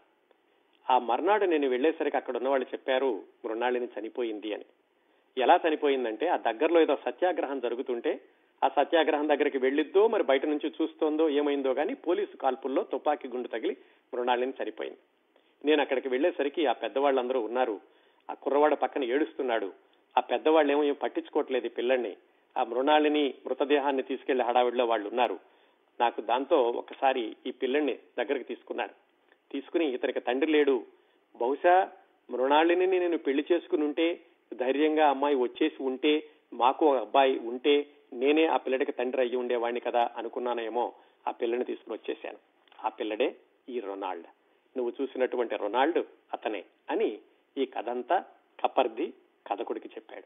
ఆ మర్నాడు నేను వెళ్లేసరికి అక్కడ ఉన్న వాళ్ళు చెప్పారు మృణాళిని చనిపోయింది అని ఎలా చనిపోయిందంటే ఆ దగ్గరలో ఏదో సత్యాగ్రహం జరుగుతుంటే ఆ సత్యాగ్రహం దగ్గరికి వెళ్ళిద్దో మరి బయట నుంచి చూస్తోందో ఏమైందో గానీ పోలీసు కాల్పుల్లో తుపాకీ గుండు తగిలి మృణాళిని చనిపోయింది నేను అక్కడికి వెళ్లేసరికి ఆ పెద్దవాళ్ళందరూ ఉన్నారు ఆ కుర్రవాడ పక్కన ఏడుస్తున్నాడు ఆ పెద్దవాళ్ళు ఏమో ఏం పట్టించుకోవట్లేదు ఈ పిల్లల్ని ఆ మృణాళిని మృతదేహాన్ని తీసుకెళ్లి హడావిడిలో వాళ్ళు ఉన్నారు నాకు దాంతో ఒకసారి ఈ పిల్లల్ని దగ్గరికి తీసుకున్నాను తీసుకుని ఇతనికి తండ్రి లేడు బహుశా మృణాళిని నేను పెళ్లి చేసుకుని ఉంటే ధైర్యంగా అమ్మాయి వచ్చేసి ఉంటే మాకు అబ్బాయి ఉంటే నేనే ఆ పిల్లడికి తండ్రి అయ్యి ఉండేవాడిని కదా అనుకున్నానేమో ఆ పిల్లని తీసుకుని వచ్చేసాను ఆ పిల్లడే ఈ రొనాల్డ్ నువ్వు చూసినటువంటి రొనాల్డ్ అతనే అని ఈ కథంతా కపర్ది కథకుడికి చెప్పాడు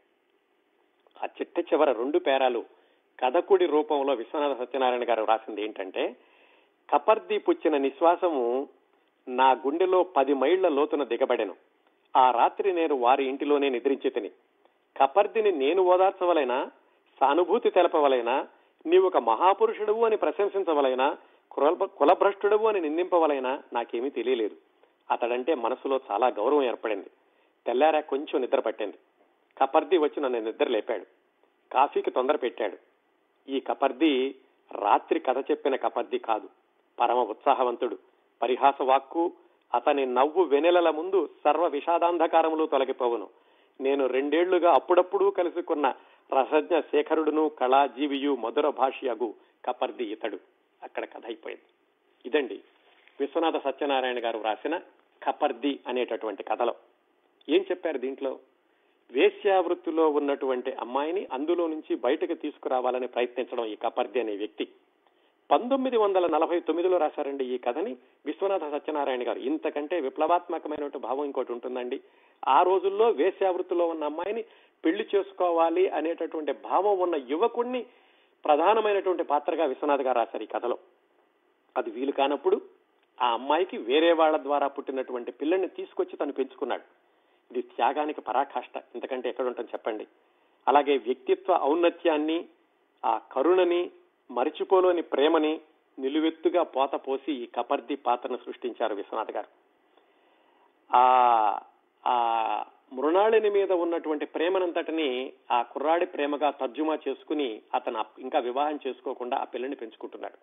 ఆ చిట్ట చివర రెండు పేరాలు కథకుడి రూపంలో విశ్వనాథ సత్యనారాయణ గారు రాసింది ఏంటంటే కపర్ది పుచ్చిన నిశ్వాసము నా గుండెలో పది మైళ్ల లోతున దిగబడెను ఆ రాత్రి నేను వారి ఇంటిలోనే నిద్రించి తిని కపర్దిని నేను ఓదార్చవలైనా సానుభూతి తెలపవలైనా నీవు ఒక మహాపురుషుడువు అని ప్రశంసించవలైనా కులభ్రష్టుడవు అని నిందింపవలైనా నాకేమీ తెలియలేదు అతడంటే మనసులో చాలా గౌరవం ఏర్పడింది తెల్లారా కొంచెం నిద్ర పట్టింది కపర్ది వచ్చి నన్ను నిద్ర లేపాడు కాఫీకి తొందర పెట్టాడు ఈ కపర్ది రాత్రి కథ చెప్పిన కపర్ది కాదు పరమ ఉత్సాహవంతుడు పరిహాస వాక్కు అతని నవ్వు వెనెలల ముందు సర్వ విషాదాంధకారములు తొలగిపోవును నేను రెండేళ్లుగా అప్పుడప్పుడు కలుసుకున్న రసజ్ఞ శేఖరుడును కళాజీవియు మధుర భాష్యగు కపర్ది ఇతడు అక్కడ కథ అయిపోయింది ఇదండి విశ్వనాథ సత్యనారాయణ గారు రాసిన కపర్ది అనేటటువంటి కథలో ఏం చెప్పారు దీంట్లో వేశ్యావృత్తిలో ఉన్నటువంటి అమ్మాయిని అందులో నుంచి బయటకు తీసుకురావాలని ప్రయత్నించడం ఈ కపర్ది అనే వ్యక్తి పంతొమ్మిది వందల నలభై తొమ్మిదిలో రాశారండి ఈ కథని విశ్వనాథ సత్యనారాయణ గారు ఇంతకంటే విప్లవాత్మకమైనటువంటి భావం ఇంకోటి ఉంటుందండి ఆ రోజుల్లో వేశ్యావృత్తిలో ఉన్న అమ్మాయిని పెళ్లి చేసుకోవాలి అనేటటువంటి భావం ఉన్న యువకుణ్ణి ప్రధానమైనటువంటి పాత్రగా విశ్వనాథ్ గారు రాశారు ఈ కథలో అది వీలు కానప్పుడు ఆ అమ్మాయికి వేరే వాళ్ళ ద్వారా పుట్టినటువంటి పిల్లల్ని తీసుకొచ్చి తను పెంచుకున్నాడు ఇది త్యాగానికి పరాకాష్ట ఇంతకంటే ఎక్కడ ఉంటుంది చెప్పండి అలాగే వ్యక్తిత్వ ఔన్నత్యాన్ని ఆ కరుణని మరిచిపోలోని ప్రేమని నిలువెత్తుగా పోత పోసి ఈ కపర్ది పాత్రను సృష్టించారు విశ్వనాథ్ గారు ఆ ఆ మృణాళిని మీద ఉన్నటువంటి ప్రేమనంతటిని ఆ కుర్రాడి ప్రేమగా తర్జుమా చేసుకుని అతను ఇంకా వివాహం చేసుకోకుండా ఆ పిల్లని పెంచుకుంటున్నాడు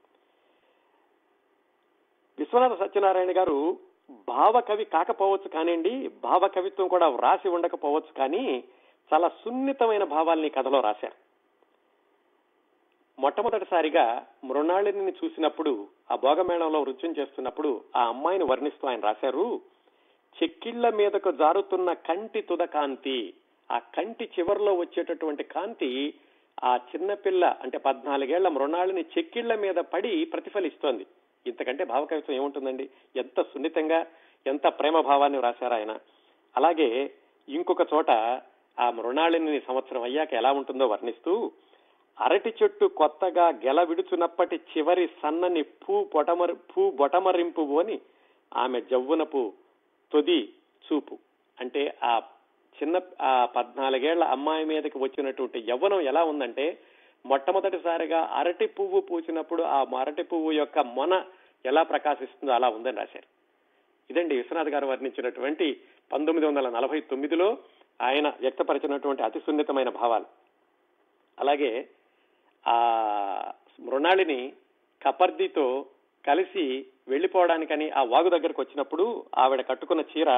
విశ్వనాథ సత్యనారాయణ గారు భావకవి కాకపోవచ్చు కానివ్వండి భావకవిత్వం కూడా వ్రాసి ఉండకపోవచ్చు కానీ చాలా సున్నితమైన భావాల్ని కథలో రాశారు మొట్టమొదటిసారిగా మృణాళిని చూసినప్పుడు ఆ భోగమేళంలో నృత్యం చేస్తున్నప్పుడు ఆ అమ్మాయిని వర్ణిస్తూ ఆయన రాశారు చెక్కిళ్ల మీదకు జారుతున్న కంటి తుద కాంతి ఆ కంటి చివరిలో వచ్చేటటువంటి కాంతి ఆ చిన్నపిల్ల అంటే పద్నాలుగేళ్ల మృణాళిని చెక్కిళ్ల మీద పడి ప్రతిఫలిస్తోంది ఇంతకంటే భావకవిత్వం ఏముంటుందండి ఎంత సున్నితంగా ఎంత ప్రేమ భావాన్ని రాశారు ఆయన అలాగే ఇంకొక చోట ఆ మృణాళిని సంవత్సరం అయ్యాక ఎలా ఉంటుందో వర్ణిస్తూ అరటి చెట్టు కొత్తగా గెల విడుచునప్పటి చివరి సన్నని పూ పొటమరి పూ బొటమరింపు అని ఆమె జవ్వునపు తొది చూపు అంటే ఆ చిన్న ఆ పద్నాలుగేళ్ల అమ్మాయి మీదకి వచ్చినటువంటి యవ్వనం ఎలా ఉందంటే మొట్టమొదటిసారిగా అరటి పువ్వు పూసినప్పుడు ఆ అరటి పువ్వు యొక్క మొన ఎలా ప్రకాశిస్తుందో అలా ఉందని రాశారు ఇదండి విశ్వనాథ్ గారు వర్ణించినటువంటి పంతొమ్మిది వందల నలభై తొమ్మిదిలో ఆయన వ్యక్తపరిచినటువంటి అతి సున్నితమైన భావాలు అలాగే ఆ మృణాళిని కపర్దితో కలిసి వెళ్లిపోవడానికని ఆ వాగు దగ్గరకు వచ్చినప్పుడు ఆవిడ కట్టుకున్న చీర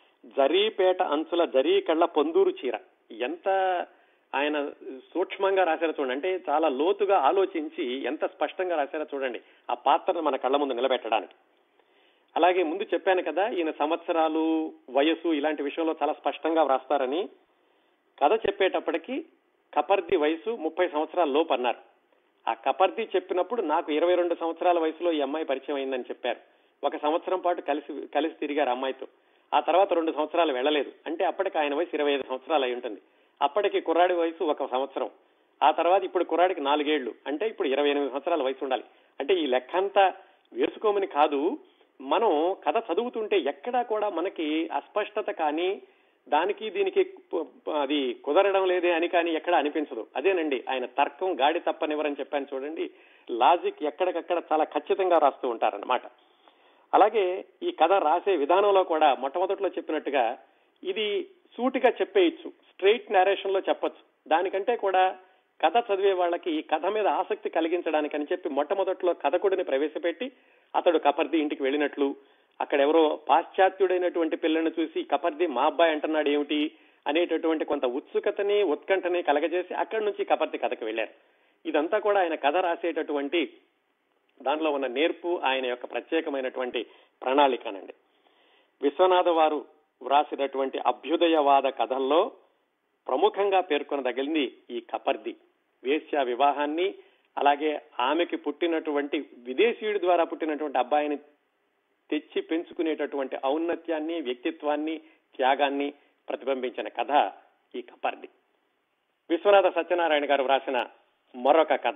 జరీపేట అంచుల జరీ కళ్ళ పొందూరు చీర ఎంత ఆయన సూక్ష్మంగా రాశారో చూడండి అంటే చాలా లోతుగా ఆలోచించి ఎంత స్పష్టంగా రాశారో చూడండి ఆ పాత్రను మన కళ్ళ ముందు నిలబెట్టడానికి అలాగే ముందు చెప్పాను కదా ఈయన సంవత్సరాలు వయసు ఇలాంటి విషయంలో చాలా స్పష్టంగా వ్రాస్తారని కథ చెప్పేటప్పటికి కపర్ది వయసు ముప్పై సంవత్సరాల లోపు అన్నారు ఆ కపర్ది చెప్పినప్పుడు నాకు ఇరవై రెండు సంవత్సరాల వయసులో ఈ అమ్మాయి పరిచయం అయిందని చెప్పారు ఒక సంవత్సరం పాటు కలిసి కలిసి తిరిగారు అమ్మాయితో ఆ తర్వాత రెండు సంవత్సరాలు వెళ్ళలేదు అంటే అప్పటికి ఆయన వయసు ఇరవై ఐదు సంవత్సరాలు అయి ఉంటుంది అప్పటికి కుర్రాడి వయసు ఒక సంవత్సరం ఆ తర్వాత ఇప్పుడు కుర్రాడికి నాలుగేళ్లు అంటే ఇప్పుడు ఇరవై ఎనిమిది సంవత్సరాల వయసు ఉండాలి అంటే ఈ లెక్కంతా వేసుకోమని కాదు మనం కథ చదువుతుంటే ఎక్కడా కూడా మనకి అస్పష్టత కానీ దానికి దీనికి అది కుదరడం లేదే అని కానీ ఎక్కడ అనిపించదు అదేనండి ఆయన తర్కం గాడి తప్పనివ్వరని చెప్పాను చూడండి లాజిక్ ఎక్కడికక్కడ చాలా ఖచ్చితంగా రాస్తూ ఉంటారన్నమాట అలాగే ఈ కథ రాసే విధానంలో కూడా మొట్టమొదట్లో చెప్పినట్టుగా ఇది సూటిగా చెప్పేయచ్చు స్ట్రైట్ నేరేషన్ లో చెప్పొచ్చు దానికంటే కూడా కథ చదివే వాళ్ళకి ఈ కథ మీద ఆసక్తి కలిగించడానికి అని చెప్పి మొట్టమొదట్లో కథకుడిని ప్రవేశపెట్టి అతడు కపర్ది ఇంటికి వెళ్ళినట్లు అక్కడ ఎవరో పాశ్చాత్యుడైనటువంటి పిల్లని చూసి కపర్ది మా అబ్బాయి అంటున్నాడు ఏమిటి అనేటటువంటి కొంత ఉత్సుకతని ఉత్కంఠని కలగజేసి అక్కడి నుంచి కపర్ది కథకు వెళ్లారు ఇదంతా కూడా ఆయన కథ రాసేటటువంటి దానిలో ఉన్న నేర్పు ఆయన యొక్క ప్రత్యేకమైనటువంటి ప్రణాళికనండి విశ్వనాథ వారు వ్రాసినటువంటి అభ్యుదయవాద కథల్లో ప్రముఖంగా పేర్కొనదగిలింది ఈ కపర్ది వేశ్య వివాహాన్ని అలాగే ఆమెకి పుట్టినటువంటి విదేశీయుడి ద్వారా పుట్టినటువంటి అబ్బాయిని తెచ్చి పెంచుకునేటటువంటి ఔన్నత్యాన్ని వ్యక్తిత్వాన్ని త్యాగాన్ని ప్రతిబింబించిన కథ ఈ కపర్ది విశ్వనాథ సత్యనారాయణ గారు వ్రాసిన మరొక కథ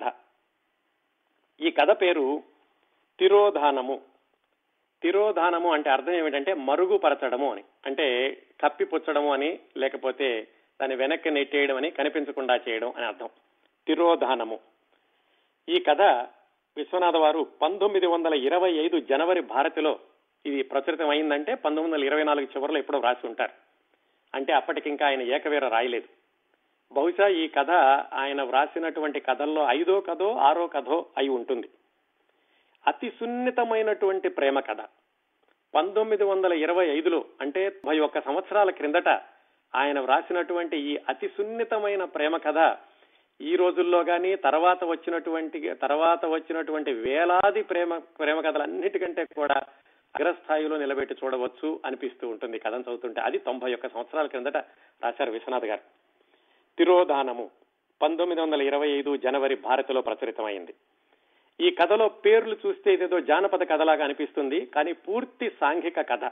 ఈ కథ పేరు తిరోధానము తిరోధానము అంటే అర్థం ఏమిటంటే మరుగుపరచడము అని అంటే కప్పిపుచ్చడము అని లేకపోతే దాన్ని వెనక్కి నెట్టేయడం అని కనిపించకుండా చేయడం అని అర్థం తిరోధానము ఈ కథ విశ్వనాథ వారు పంతొమ్మిది వందల ఇరవై ఐదు జనవరి భారతిలో ఇది ప్రచురితం అయిందంటే పంతొమ్మిది వందల ఇరవై నాలుగు చివరిలో ఎప్పుడో రాసి ఉంటారు అంటే అప్పటికింకా ఆయన ఏకవీర రాయలేదు బహుశా ఈ కథ ఆయన వ్రాసినటువంటి కథల్లో ఐదో కథో ఆరో కథో అయి ఉంటుంది అతి సున్నితమైనటువంటి ప్రేమ కథ పంతొమ్మిది వందల ఇరవై ఐదులో అంటే ముప్పై ఒక్క సంవత్సరాల క్రిందట ఆయన వ్రాసినటువంటి ఈ అతి సున్నితమైన ప్రేమ కథ ఈ రోజుల్లో గాని తర్వాత వచ్చినటువంటి తర్వాత వచ్చినటువంటి వేలాది ప్రేమ ప్రేమ కథలన్నిటికంటే కూడా అగ్రస్థాయిలో నిలబెట్టి చూడవచ్చు అనిపిస్తూ ఉంటుంది కథను చదువుతుంటే అది తొంభై ఒక్క సంవత్సరాల కిందట రాశారు విశ్వనాథ్ గారు తిరోధానము పంతొమ్మిది వందల ఇరవై ఐదు జనవరి భారత్లో ప్రచురితమైంది ఈ కథలో పేర్లు చూస్తే ఇదేదో జానపద కథలాగా అనిపిస్తుంది కానీ పూర్తి సాంఘిక కథ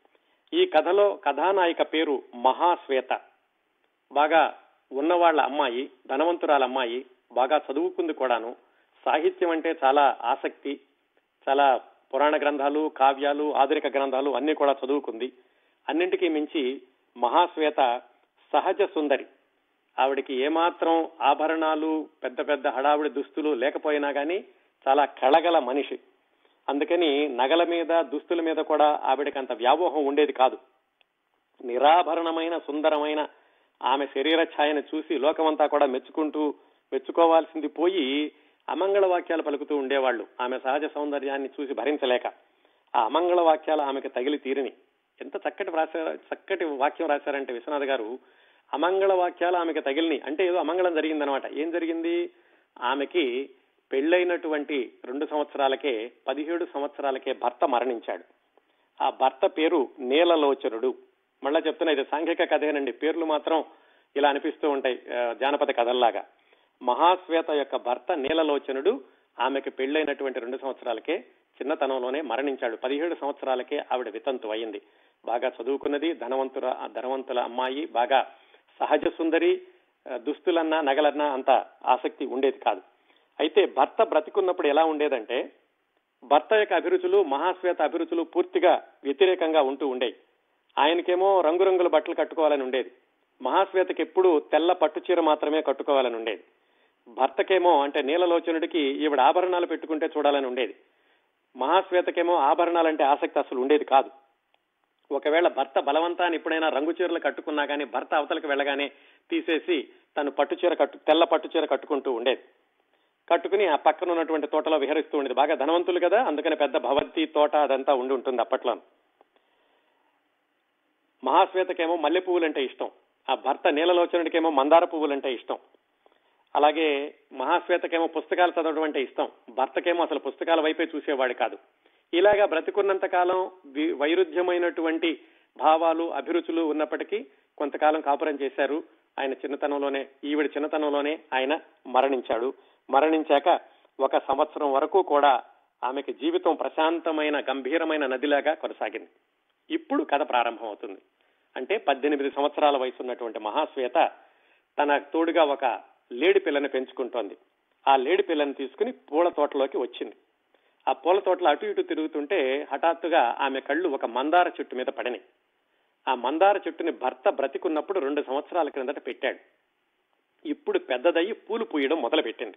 ఈ కథలో కథానాయిక పేరు మహాశ్వేత బాగా ఉన్నవాళ్ల అమ్మాయి ధనవంతురాల అమ్మాయి బాగా చదువుకుంది కూడాను సాహిత్యం అంటే చాలా ఆసక్తి చాలా పురాణ గ్రంథాలు కావ్యాలు ఆధునిక గ్రంథాలు అన్ని కూడా చదువుకుంది అన్నింటికీ మించి మహాశ్వేత సహజ సుందరి ఆవిడికి ఏమాత్రం ఆభరణాలు పెద్ద పెద్ద హడావిడి దుస్తులు లేకపోయినా గానీ చాలా కళగల మనిషి అందుకని నగల మీద దుస్తుల మీద కూడా ఆవిడకి అంత వ్యామోహం ఉండేది కాదు నిరాభరణమైన సుందరమైన ఆమె శరీర ఛాయను చూసి లోకమంతా కూడా మెచ్చుకుంటూ మెచ్చుకోవాల్సింది పోయి అమంగళ వాక్యాలు పలుకుతూ ఉండేవాళ్లు ఆమె సహజ సౌందర్యాన్ని చూసి భరించలేక ఆ అమంగళ వాక్యాలు ఆమెకు తగిలి తీరిని ఎంత చక్కటి రాశారు చక్కటి వాక్యం రాశారంటే విశ్వనాథ్ గారు అమంగళ వాక్యాలు ఆమెకి తగిలిని అంటే ఏదో అమంగళం జరిగిందనమాట ఏం జరిగింది ఆమెకి పెళ్లైనటువంటి రెండు సంవత్సరాలకే పదిహేడు సంవత్సరాలకే భర్త మరణించాడు ఆ భర్త పేరు నీలలోచనుడు మళ్ళా చెప్తున్నా ఇది సాంఘిక కథేనండి పేర్లు మాత్రం ఇలా అనిపిస్తూ ఉంటాయి జానపద కథల్లాగా మహాశ్వేత యొక్క భర్త నీలలోచనుడు ఆమెకి పెళ్లైనటువంటి రెండు సంవత్సరాలకే చిన్నతనంలోనే మరణించాడు పదిహేడు సంవత్సరాలకే ఆవిడ వితంతు అయింది బాగా చదువుకున్నది ధనవంతుల ధనవంతుల అమ్మాయి బాగా సహజ సుందరి దుస్తులన్నా నగలన్నా అంత ఆసక్తి ఉండేది కాదు అయితే భర్త బ్రతికున్నప్పుడు ఎలా ఉండేదంటే భర్త యొక్క అభిరుచులు మహాశ్వేత అభిరుచులు పూర్తిగా వ్యతిరేకంగా ఉంటూ ఉండేవి ఆయనకేమో రంగురంగుల బట్టలు కట్టుకోవాలని ఉండేది మహాశ్వేతకి ఎప్పుడు తెల్ల పట్టుచీర మాత్రమే కట్టుకోవాలని ఉండేది భర్తకేమో అంటే నీలలోచనుడికి ఈవిడ ఆభరణాలు పెట్టుకుంటే చూడాలని ఉండేది మహాశ్వేతకేమో ఆభరణాలంటే ఆసక్తి అసలు ఉండేది కాదు ఒకవేళ భర్త బలవంతాన్ని ఎప్పుడైనా రంగు చీరలు కట్టుకున్నా కానీ భర్త అవతలకు వెళ్ళగానే తీసేసి తను పట్టుచీర కట్టు తెల్ల పట్టుచీర కట్టుకుంటూ ఉండేది కట్టుకుని ఆ పక్కన ఉన్నటువంటి తోటలో విహరిస్తూ ఉండేది బాగా ధనవంతులు కదా అందుకని పెద్ద భవంతి తోట అదంతా ఉండి ఉంటుంది అప్పట్లో మహాశ్వేతకేమో మల్లె పువ్వులంటే ఇష్టం ఆ భర్త నీలలోచనుడికేమో మందార పువ్వులంటే ఇష్టం అలాగే మహాశ్వేతకేమో పుస్తకాలు చదవడం అంటే ఇష్టం భర్తకేమో అసలు పుస్తకాల వైపే చూసేవాడు కాదు ఇలాగా బ్రతికున్నంత కాలం వైరుధ్యమైనటువంటి భావాలు అభిరుచులు ఉన్నప్పటికీ కొంతకాలం కాపురం చేశారు ఆయన చిన్నతనంలోనే ఈవిడ చిన్నతనంలోనే ఆయన మరణించాడు మరణించాక ఒక సంవత్సరం వరకు కూడా ఆమెకి జీవితం ప్రశాంతమైన గంభీరమైన నదిలాగా కొనసాగింది ఇప్పుడు కథ ప్రారంభం అవుతుంది అంటే పద్దెనిమిది సంవత్సరాల వయసు ఉన్నటువంటి మహాశ్వేత తన తోడుగా ఒక లేడి పిల్లని పెంచుకుంటోంది ఆ లేడి పిల్లని తీసుకుని పూల తోటలోకి వచ్చింది ఆ పూల తోటలో అటు ఇటు తిరుగుతుంటే హఠాత్తుగా ఆమె కళ్ళు ఒక మందార చెట్టు మీద పడినాయి ఆ మందార చెట్టుని భర్త బ్రతికున్నప్పుడు రెండు సంవత్సరాల క్రిందట పెట్టాడు ఇప్పుడు పెద్దదయ్యి పూలు పూయడం మొదలుపెట్టింది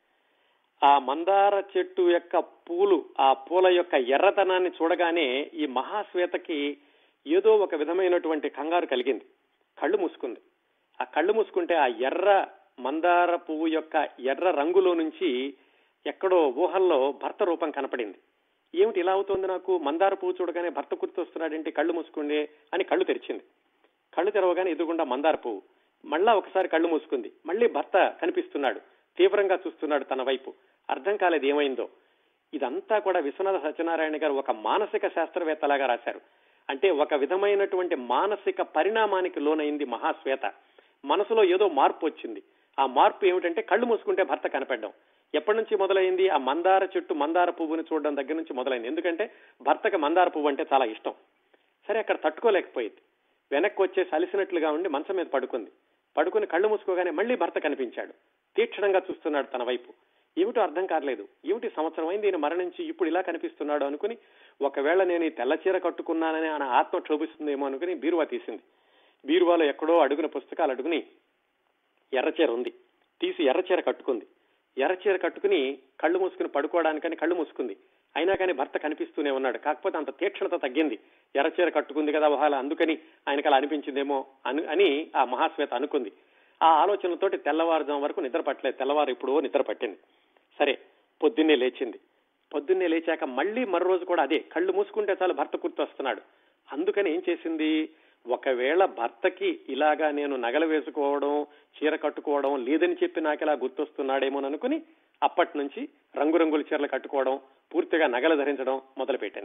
ఆ మందార చెట్టు యొక్క పూలు ఆ పూల యొక్క ఎర్రతనాన్ని చూడగానే ఈ మహాశ్వేతకి ఏదో ఒక విధమైనటువంటి కంగారు కలిగింది కళ్ళు మూసుకుంది ఆ కళ్ళు మూసుకుంటే ఆ ఎర్ర మందార పువ్వు యొక్క ఎర్ర రంగులో నుంచి ఎక్కడో ఊహల్లో భర్త రూపం కనపడింది ఏమిటి ఇలా అవుతోంది నాకు మందార పువ్వు చూడగానే భర్త గుర్తొస్తున్నాడేంటి కళ్ళు మూసుకుండే అని కళ్ళు తెరిచింది కళ్ళు తెరవగానే ఎదుగుండా మందార పువ్వు మళ్ళా ఒకసారి కళ్ళు మూసుకుంది మళ్ళీ భర్త కనిపిస్తున్నాడు తీవ్రంగా చూస్తున్నాడు తన వైపు అర్థం కాలేదు ఏమైందో ఇదంతా కూడా విశ్వనాథ సత్యనారాయణ గారు ఒక మానసిక శాస్త్రవేత్తలాగా రాశారు అంటే ఒక విధమైనటువంటి మానసిక పరిణామానికి లోనైంది మహాశ్వేత మనసులో ఏదో మార్పు వచ్చింది ఆ మార్పు ఏమిటంటే కళ్ళు మూసుకుంటే భర్త కనపడడం ఎప్పటి నుంచి మొదలైంది ఆ మందార చెట్టు మందార పువ్వుని చూడడం దగ్గర నుంచి మొదలైంది ఎందుకంటే భర్తకి మందార పువ్వు అంటే చాలా ఇష్టం సరే అక్కడ తట్టుకోలేకపోయింది వెనక్కి వచ్చేసి అలిసినట్లుగా ఉండి మంచం మీద పడుకుంది పడుకుని కళ్ళు మూసుకోగానే మళ్ళీ భర్త కనిపించాడు తీక్షణంగా చూస్తున్నాడు తన వైపు ఏమిటో అర్థం కాలేదు ఏమిటి సంవత్సరం అయింది ఈయన మరణించి ఇప్పుడు ఇలా కనిపిస్తున్నాడు అనుకుని ఒకవేళ నేను ఈ తెల్ల చీర కట్టుకున్నానని ఆయన ఆత్మ క్షోభిస్తుందేమో అనుకుని బీరువా తీసింది బీరువాలో ఎక్కడో అడుగున పుస్తకాలు అడుగుని ఎర్రచీర ఉంది తీసి ఎర్రచీర కట్టుకుంది ఎర్రచీర కట్టుకుని కళ్ళు మూసుకుని పడుకోవడానికని కళ్ళు మూసుకుంది అయినా కానీ భర్త కనిపిస్తూనే ఉన్నాడు కాకపోతే అంత తీక్షణత తగ్గింది ఎర్రచీర కట్టుకుంది కదా ఒకవేళ అందుకని ఆయనకు అలా అనిపించిందేమో అని అని ఆ మహాశ్వేత అనుకుంది ఆ ఆలోచనలతోటి తెల్లవారుజాం వరకు నిద్ర పట్టలేదు తెల్లవారు ఎప్పుడో నిద్ర పట్టింది సరే పొద్దున్నే లేచింది పొద్దున్నే లేచాక మళ్ళీ మరో రోజు కూడా అదే కళ్ళు మూసుకుంటే చాలు భర్త గుర్తొస్తున్నాడు అందుకని ఏం చేసింది ఒకవేళ భర్తకి ఇలాగా నేను నగలు వేసుకోవడం చీర కట్టుకోవడం లేదని చెప్పి నాకు ఇలా గుర్తొస్తున్నాడేమోననుకుని అప్పటి నుంచి రంగురంగుల చీరలు కట్టుకోవడం పూర్తిగా నగలు ధరించడం మొదలుపెట్టింది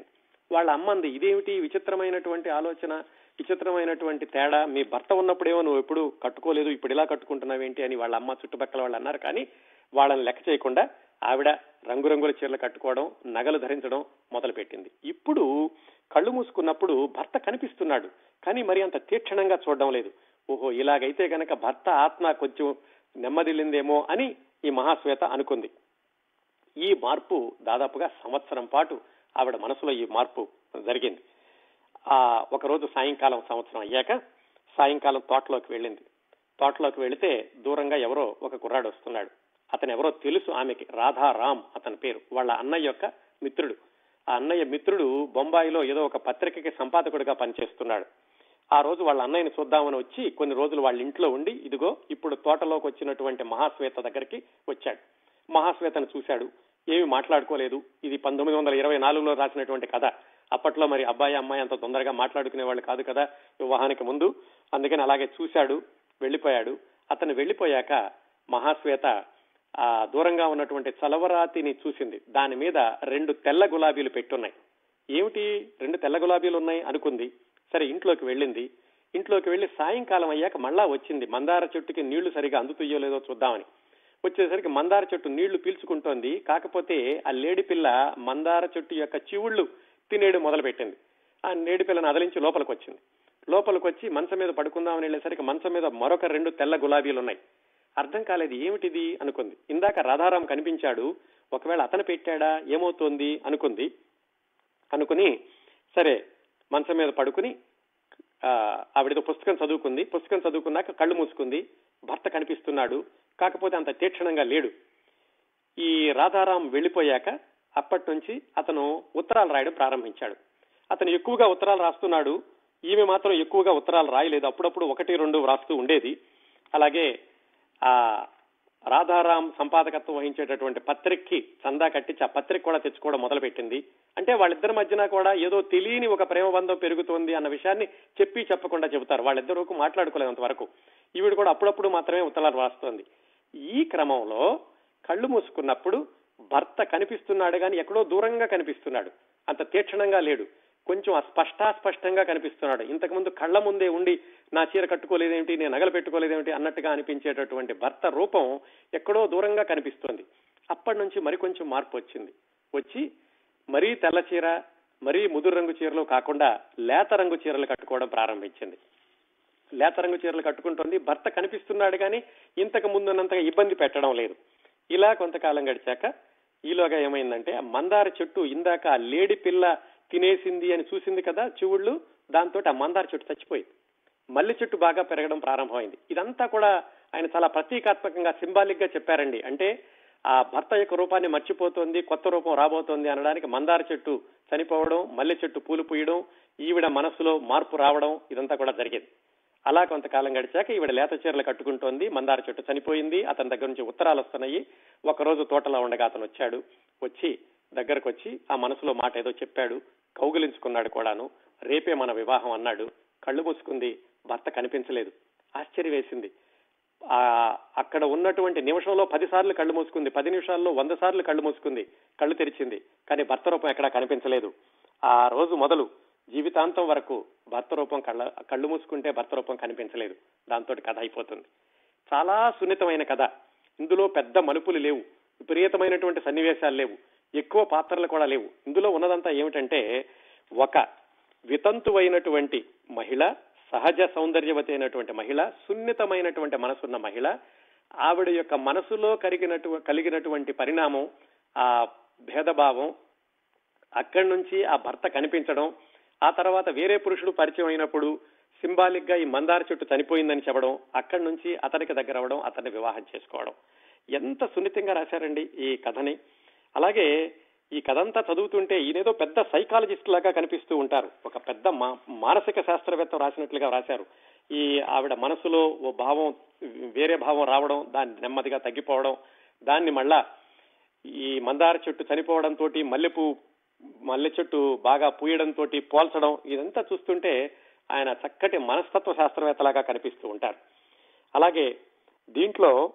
వాళ్ళ అమ్మంది ఇదేమిటి విచిత్రమైనటువంటి ఆలోచన విచిత్రమైనటువంటి తేడా మీ భర్త ఉన్నప్పుడేమో నువ్వు ఎప్పుడు కట్టుకోలేదు ఇప్పుడు ఇలా కట్టుకుంటున్నావేంటి అని వాళ్ళ అమ్మ చుట్టుపక్కల వాళ్ళు అన్నారు కానీ వాళ్ళని లెక్క చేయకుండా ఆవిడ రంగురంగుల చీరలు కట్టుకోవడం నగలు ధరించడం మొదలుపెట్టింది ఇప్పుడు కళ్ళు మూసుకున్నప్పుడు భర్త కనిపిస్తున్నాడు కానీ మరి అంత తీక్షణంగా చూడడం లేదు ఓహో ఇలాగైతే గనక భర్త ఆత్మ కొంచెం నెమ్మదిల్లిందేమో అని ఈ మహాశ్వేత అనుకుంది ఈ మార్పు దాదాపుగా సంవత్సరం పాటు ఆవిడ మనసులో ఈ మార్పు జరిగింది ఆ ఒకరోజు సాయంకాలం సంవత్సరం అయ్యాక సాయంకాలం తోటలోకి వెళ్ళింది తోటలోకి వెళితే దూరంగా ఎవరో ఒక కుర్రాడు వస్తున్నాడు అతను ఎవరో తెలుసు ఆమెకి రాధారామ్ అతని పేరు వాళ్ళ అన్నయ్య యొక్క మిత్రుడు ఆ అన్నయ్య మిత్రుడు బొంబాయిలో ఏదో ఒక పత్రికకి సంపాదకుడిగా పనిచేస్తున్నాడు ఆ రోజు వాళ్ళ అన్నయ్యని చూద్దామని వచ్చి కొన్ని రోజులు వాళ్ళ ఇంట్లో ఉండి ఇదిగో ఇప్పుడు తోటలోకి వచ్చినటువంటి మహాశ్వేత దగ్గరికి వచ్చాడు మహాశ్వేతను చూశాడు ఏమి మాట్లాడుకోలేదు ఇది పంతొమ్మిది వందల ఇరవై నాలుగులో రాసినటువంటి కథ అప్పట్లో మరి అబ్బాయి అమ్మాయి అంత తొందరగా మాట్లాడుకునే వాళ్ళు కాదు కదా వివాహానికి ముందు అందుకని అలాగే చూశాడు వెళ్ళిపోయాడు అతను వెళ్ళిపోయాక మహాశ్వేత ఆ దూరంగా ఉన్నటువంటి చలవరాతిని చూసింది దాని మీద రెండు తెల్ల గులాబీలు పెట్టున్నాయి ఏమిటి రెండు తెల్ల గులాబీలు ఉన్నాయి అనుకుంది సరే ఇంట్లోకి వెళ్ళింది ఇంట్లోకి వెళ్లి సాయంకాలం అయ్యాక మళ్ళా వచ్చింది మందార చెట్టుకి నీళ్లు సరిగా అందుతుయ్యో లేదో చూద్దామని వచ్చేసరికి మందార చెట్టు నీళ్లు పీల్చుకుంటోంది కాకపోతే ఆ లేడి పిల్ల మందార చెట్టు యొక్క చివుళ్ళు తినేయడం మొదలుపెట్టింది ఆ నేడి పిల్లను అదలించి లోపలికి వచ్చింది లోపలికి వచ్చి మంచం మీద పడుకుందామని వెళ్ళేసరికి మంచం మీద మరొక రెండు తెల్ల గులాబీలు ఉన్నాయి అర్థం కాలేదు ఏమిటిది అనుకుంది ఇందాక రాధారాం కనిపించాడు ఒకవేళ అతను పెట్టాడా ఏమవుతోంది అనుకుంది అనుకుని సరే మంచం మీద పడుకుని ఆవిడతో పుస్తకం చదువుకుంది పుస్తకం చదువుకున్నాక కళ్ళు మూసుకుంది భర్త కనిపిస్తున్నాడు కాకపోతే అంత తీక్షణంగా లేడు ఈ రాధారాం వెళ్ళిపోయాక అప్పటి నుంచి అతను ఉత్తరాలు రాయడం ప్రారంభించాడు అతను ఎక్కువగా ఉత్తరాలు రాస్తున్నాడు ఈమె మాత్రం ఎక్కువగా ఉత్తరాలు రాయలేదు అప్పుడప్పుడు ఒకటి రెండు వ్రాస్తూ ఉండేది అలాగే ఆ రాధారాం సంపాదకత్వం వహించేటటువంటి పత్రికకి చందా కట్టించి ఆ పత్రిక కూడా తెచ్చుకోవడం మొదలుపెట్టింది అంటే వాళ్ళిద్దరి మధ్యన కూడా ఏదో తెలియని ఒక ప్రేమ బంధం పెరుగుతోంది అన్న విషయాన్ని చెప్పి చెప్పకుండా చెబుతారు వాళ్ళిద్దరూ మాట్లాడుకోలేనంత వరకు ఈవిడ కూడా అప్పుడప్పుడు మాత్రమే ఉత్తరాలు రాస్తోంది ఈ క్రమంలో కళ్ళు మూసుకున్నప్పుడు భర్త కనిపిస్తున్నాడు కానీ ఎక్కడో దూరంగా కనిపిస్తున్నాడు అంత తీక్షణంగా లేడు కొంచెం అస్పష్టాస్పష్టంగా కనిపిస్తున్నాడు ఇంతకుముందు కళ్ళ ముందే ఉండి నా చీర కట్టుకోలేదేమిటి నేను నగలు పెట్టుకోలేదేమిటి అన్నట్టుగా అనిపించేటటువంటి భర్త రూపం ఎక్కడో దూరంగా కనిపిస్తోంది అప్పటి నుంచి మరికొంచెం మార్పు వచ్చింది వచ్చి మరీ తెల్ల చీర మరీ ముదురు రంగు చీరలు కాకుండా లేత రంగు చీరలు కట్టుకోవడం ప్రారంభించింది లేత రంగు చీరలు కట్టుకుంటోంది భర్త కనిపిస్తున్నాడు కానీ ఇంతకు ముందున్నంతగా ఇబ్బంది పెట్టడం లేదు ఇలా కొంతకాలం గడిచాక ఈలోగా ఏమైందంటే ఆ మందార చెట్టు ఇందాక ఆ లేడి పిల్ల తినేసింది అని చూసింది కదా చెవుళ్ళు దాంతో ఆ మందార చెట్టు చచ్చిపోయింది మల్లి చెట్టు బాగా పెరగడం ప్రారంభమైంది ఇదంతా కూడా ఆయన చాలా ప్రతీకాత్మకంగా సింబాలిక్ గా చెప్పారండి అంటే ఆ భర్త యొక్క రూపాన్ని మర్చిపోతోంది కొత్త రూపం రాబోతోంది అనడానికి మందార చెట్టు చనిపోవడం మల్లె చెట్టు పూలు పూయడం ఈవిడ మనసులో మార్పు రావడం ఇదంతా కూడా జరిగింది అలా కొంతకాలం గడిచాక ఈవిడ లేత చీరలు కట్టుకుంటోంది మందార చెట్టు చనిపోయింది అతని దగ్గర నుంచి ఉత్తరాలు వస్తున్నాయి ఒకరోజు తోటలో ఉండగా అతను వచ్చాడు వచ్చి దగ్గరకు వచ్చి ఆ మనసులో మాట ఏదో చెప్పాడు కౌగిలించుకున్నాడు కూడాను రేపే మన వివాహం అన్నాడు కళ్ళు మూసుకుంది భర్త కనిపించలేదు ఆశ్చర్య వేసింది ఆ అక్కడ ఉన్నటువంటి నిమిషంలో పది సార్లు కళ్ళు మూసుకుంది పది నిమిషాల్లో వంద సార్లు కళ్ళు మూసుకుంది కళ్ళు తెరిచింది కానీ భర్త రూపం ఎక్కడా కనిపించలేదు ఆ రోజు మొదలు జీవితాంతం వరకు భర్త రూపం కళ్ళ కళ్ళు మూసుకుంటే భర్త రూపం కనిపించలేదు దాంతో కథ అయిపోతుంది చాలా సున్నితమైన కథ ఇందులో పెద్ద మలుపులు లేవు విపరీతమైనటువంటి సన్నివేశాలు లేవు ఎక్కువ పాత్రలు కూడా లేవు ఇందులో ఉన్నదంతా ఏమిటంటే ఒక వితంతువైనటువంటి మహిళ సహజ సౌందర్యవతి అయినటువంటి మహిళ సున్నితమైనటువంటి మనసున్న మహిళ ఆవిడ యొక్క మనసులో కలిగినటు కలిగినటువంటి పరిణామం ఆ భేదభావం అక్కడి నుంచి ఆ భర్త కనిపించడం ఆ తర్వాత వేరే పురుషుడు పరిచయం అయినప్పుడు సింబాలిక్ గా ఈ మందార చెట్టు చనిపోయిందని చెప్పడం అక్కడి నుంచి అతనికి దగ్గర అవ్వడం అతన్ని వివాహం చేసుకోవడం ఎంత సున్నితంగా రాశారండి ఈ కథని అలాగే ఈ కథంతా చదువుతుంటే ఈయనేదో పెద్ద సైకాలజిస్ట్ లాగా కనిపిస్తూ ఉంటారు ఒక పెద్ద మానసిక శాస్త్రవేత్త రాసినట్లుగా రాశారు ఈ ఆవిడ మనసులో ఓ భావం వేరే భావం రావడం దాన్ని నెమ్మదిగా తగ్గిపోవడం దాన్ని మళ్ళా ఈ మందార చెట్టు చనిపోవడంతో మల్లెపూ మల్లె చెట్టు బాగా పూయడంతో పోల్చడం ఇదంతా చూస్తుంటే ఆయన చక్కటి మనస్తత్వ శాస్త్రవేత్తలాగా కనిపిస్తూ ఉంటారు అలాగే దీంట్లో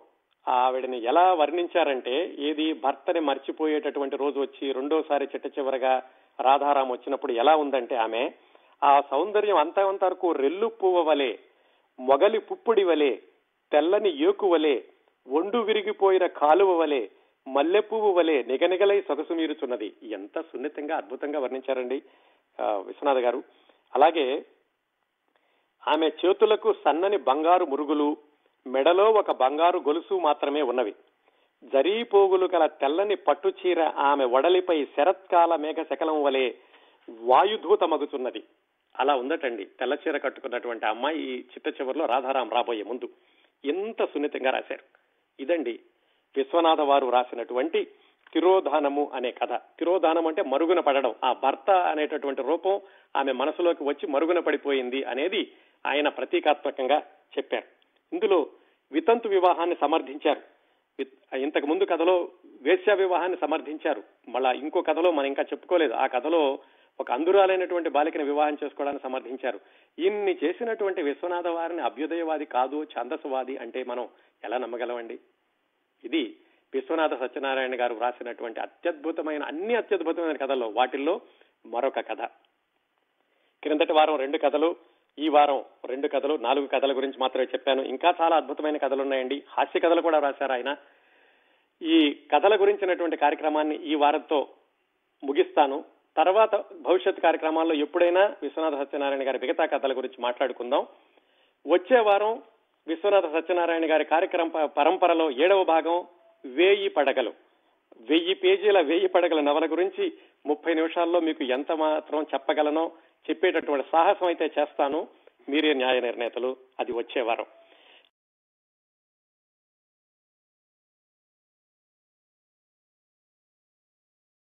ఆవిడని ఎలా వర్ణించారంటే ఏది భర్తని మర్చిపోయేటటువంటి రోజు వచ్చి రెండోసారి చిట్ట చివరగా రాధారాం వచ్చినప్పుడు ఎలా ఉందంటే ఆమె ఆ సౌందర్యం అంత వరకు రెల్లు పువ్వ వలె మొగలి పుప్పుడి వలె తెల్లని ఏకు వలె ఒండు విరిగిపోయిన కాలువ వలె మల్లెపువ్వు వలె నిగనిగలై సొగసు మీరుచున్నది ఎంత సున్నితంగా అద్భుతంగా వర్ణించారండి ఆ, విశ్వనాథ్ గారు అలాగే ఆమె చేతులకు సన్నని బంగారు మురుగులు మెడలో ఒక బంగారు గొలుసు మాత్రమే ఉన్నవి జరీ పోగులు గల తెల్లని పట్టు చీర ఆమె వడలిపై శరత్కాల మేఘ శకలం వలె వాయుధూతమగుతున్నది అలా ఉందటండి తెల్ల చీర కట్టుకున్నటువంటి అమ్మాయి ఈ చిట్ట చివరిలో రాధారాం రాబోయే ముందు ఎంత సున్నితంగా రాశారు ఇదండి విశ్వనాథ వారు రాసినటువంటి తిరోధానము అనే కథ తిరోధానం అంటే మరుగున పడడం ఆ భర్త అనేటటువంటి రూపం ఆమె మనసులోకి వచ్చి మరుగున పడిపోయింది అనేది ఆయన ప్రతీకాత్మకంగా చెప్పారు ఇందులో వితంతు వివాహాన్ని సమర్థించారు విత్- ఇంతకు ముందు కథలో వేశ్య వివాహాన్ని సమర్థించారు మళ్ళా ఇంకో కథలో మనం ఇంకా చెప్పుకోలేదు ఆ కథలో ఒక అందురాలైనటువంటి బాలికని వివాహం చేసుకోవడానికి సమర్థించారు ఇన్ని చేసినటువంటి విశ్వనాథ వారిని అభ్యుదయవాది కాదు ఛాందసవాది అంటే మనం ఎలా నమ్మగలమండి ఇది విశ్వనాథ సత్యనారాయణ గారు వ్రాసినటువంటి అత్యద్భుతమైన అన్ని అత్యద్భుతమైన కథల్లో వాటిల్లో మరొక కథ క్రిందటి వారం రెండు కథలు ఈ వారం రెండు కథలు నాలుగు కథల గురించి మాత్రమే చెప్పాను ఇంకా చాలా అద్భుతమైన కథలు ఉన్నాయండి హాస్య కథలు కూడా రాశారు ఆయన ఈ కథల గురించినటువంటి కార్యక్రమాన్ని ఈ వారంతో ముగిస్తాను తర్వాత భవిష్యత్ కార్యక్రమాల్లో ఎప్పుడైనా విశ్వనాథ సత్యనారాయణ గారి మిగతా కథల గురించి మాట్లాడుకుందాం వచ్చే వారం విశ్వనాథ సత్యనారాయణ గారి కార్యక్రమ ప- పరంపరలో ఏడవ భాగం వేయి పడగలు వెయ్యి పేజీల వెయ్యి పడగల నవల గురించి ముప్పై నిమిషాల్లో మీకు ఎంత మాత్రం చెప్పగలనో చెప్పేటటువంటి సాహసం అయితే చేస్తాను మీరే న్యాయ నిర్ణేతలు అది వచ్చే వారం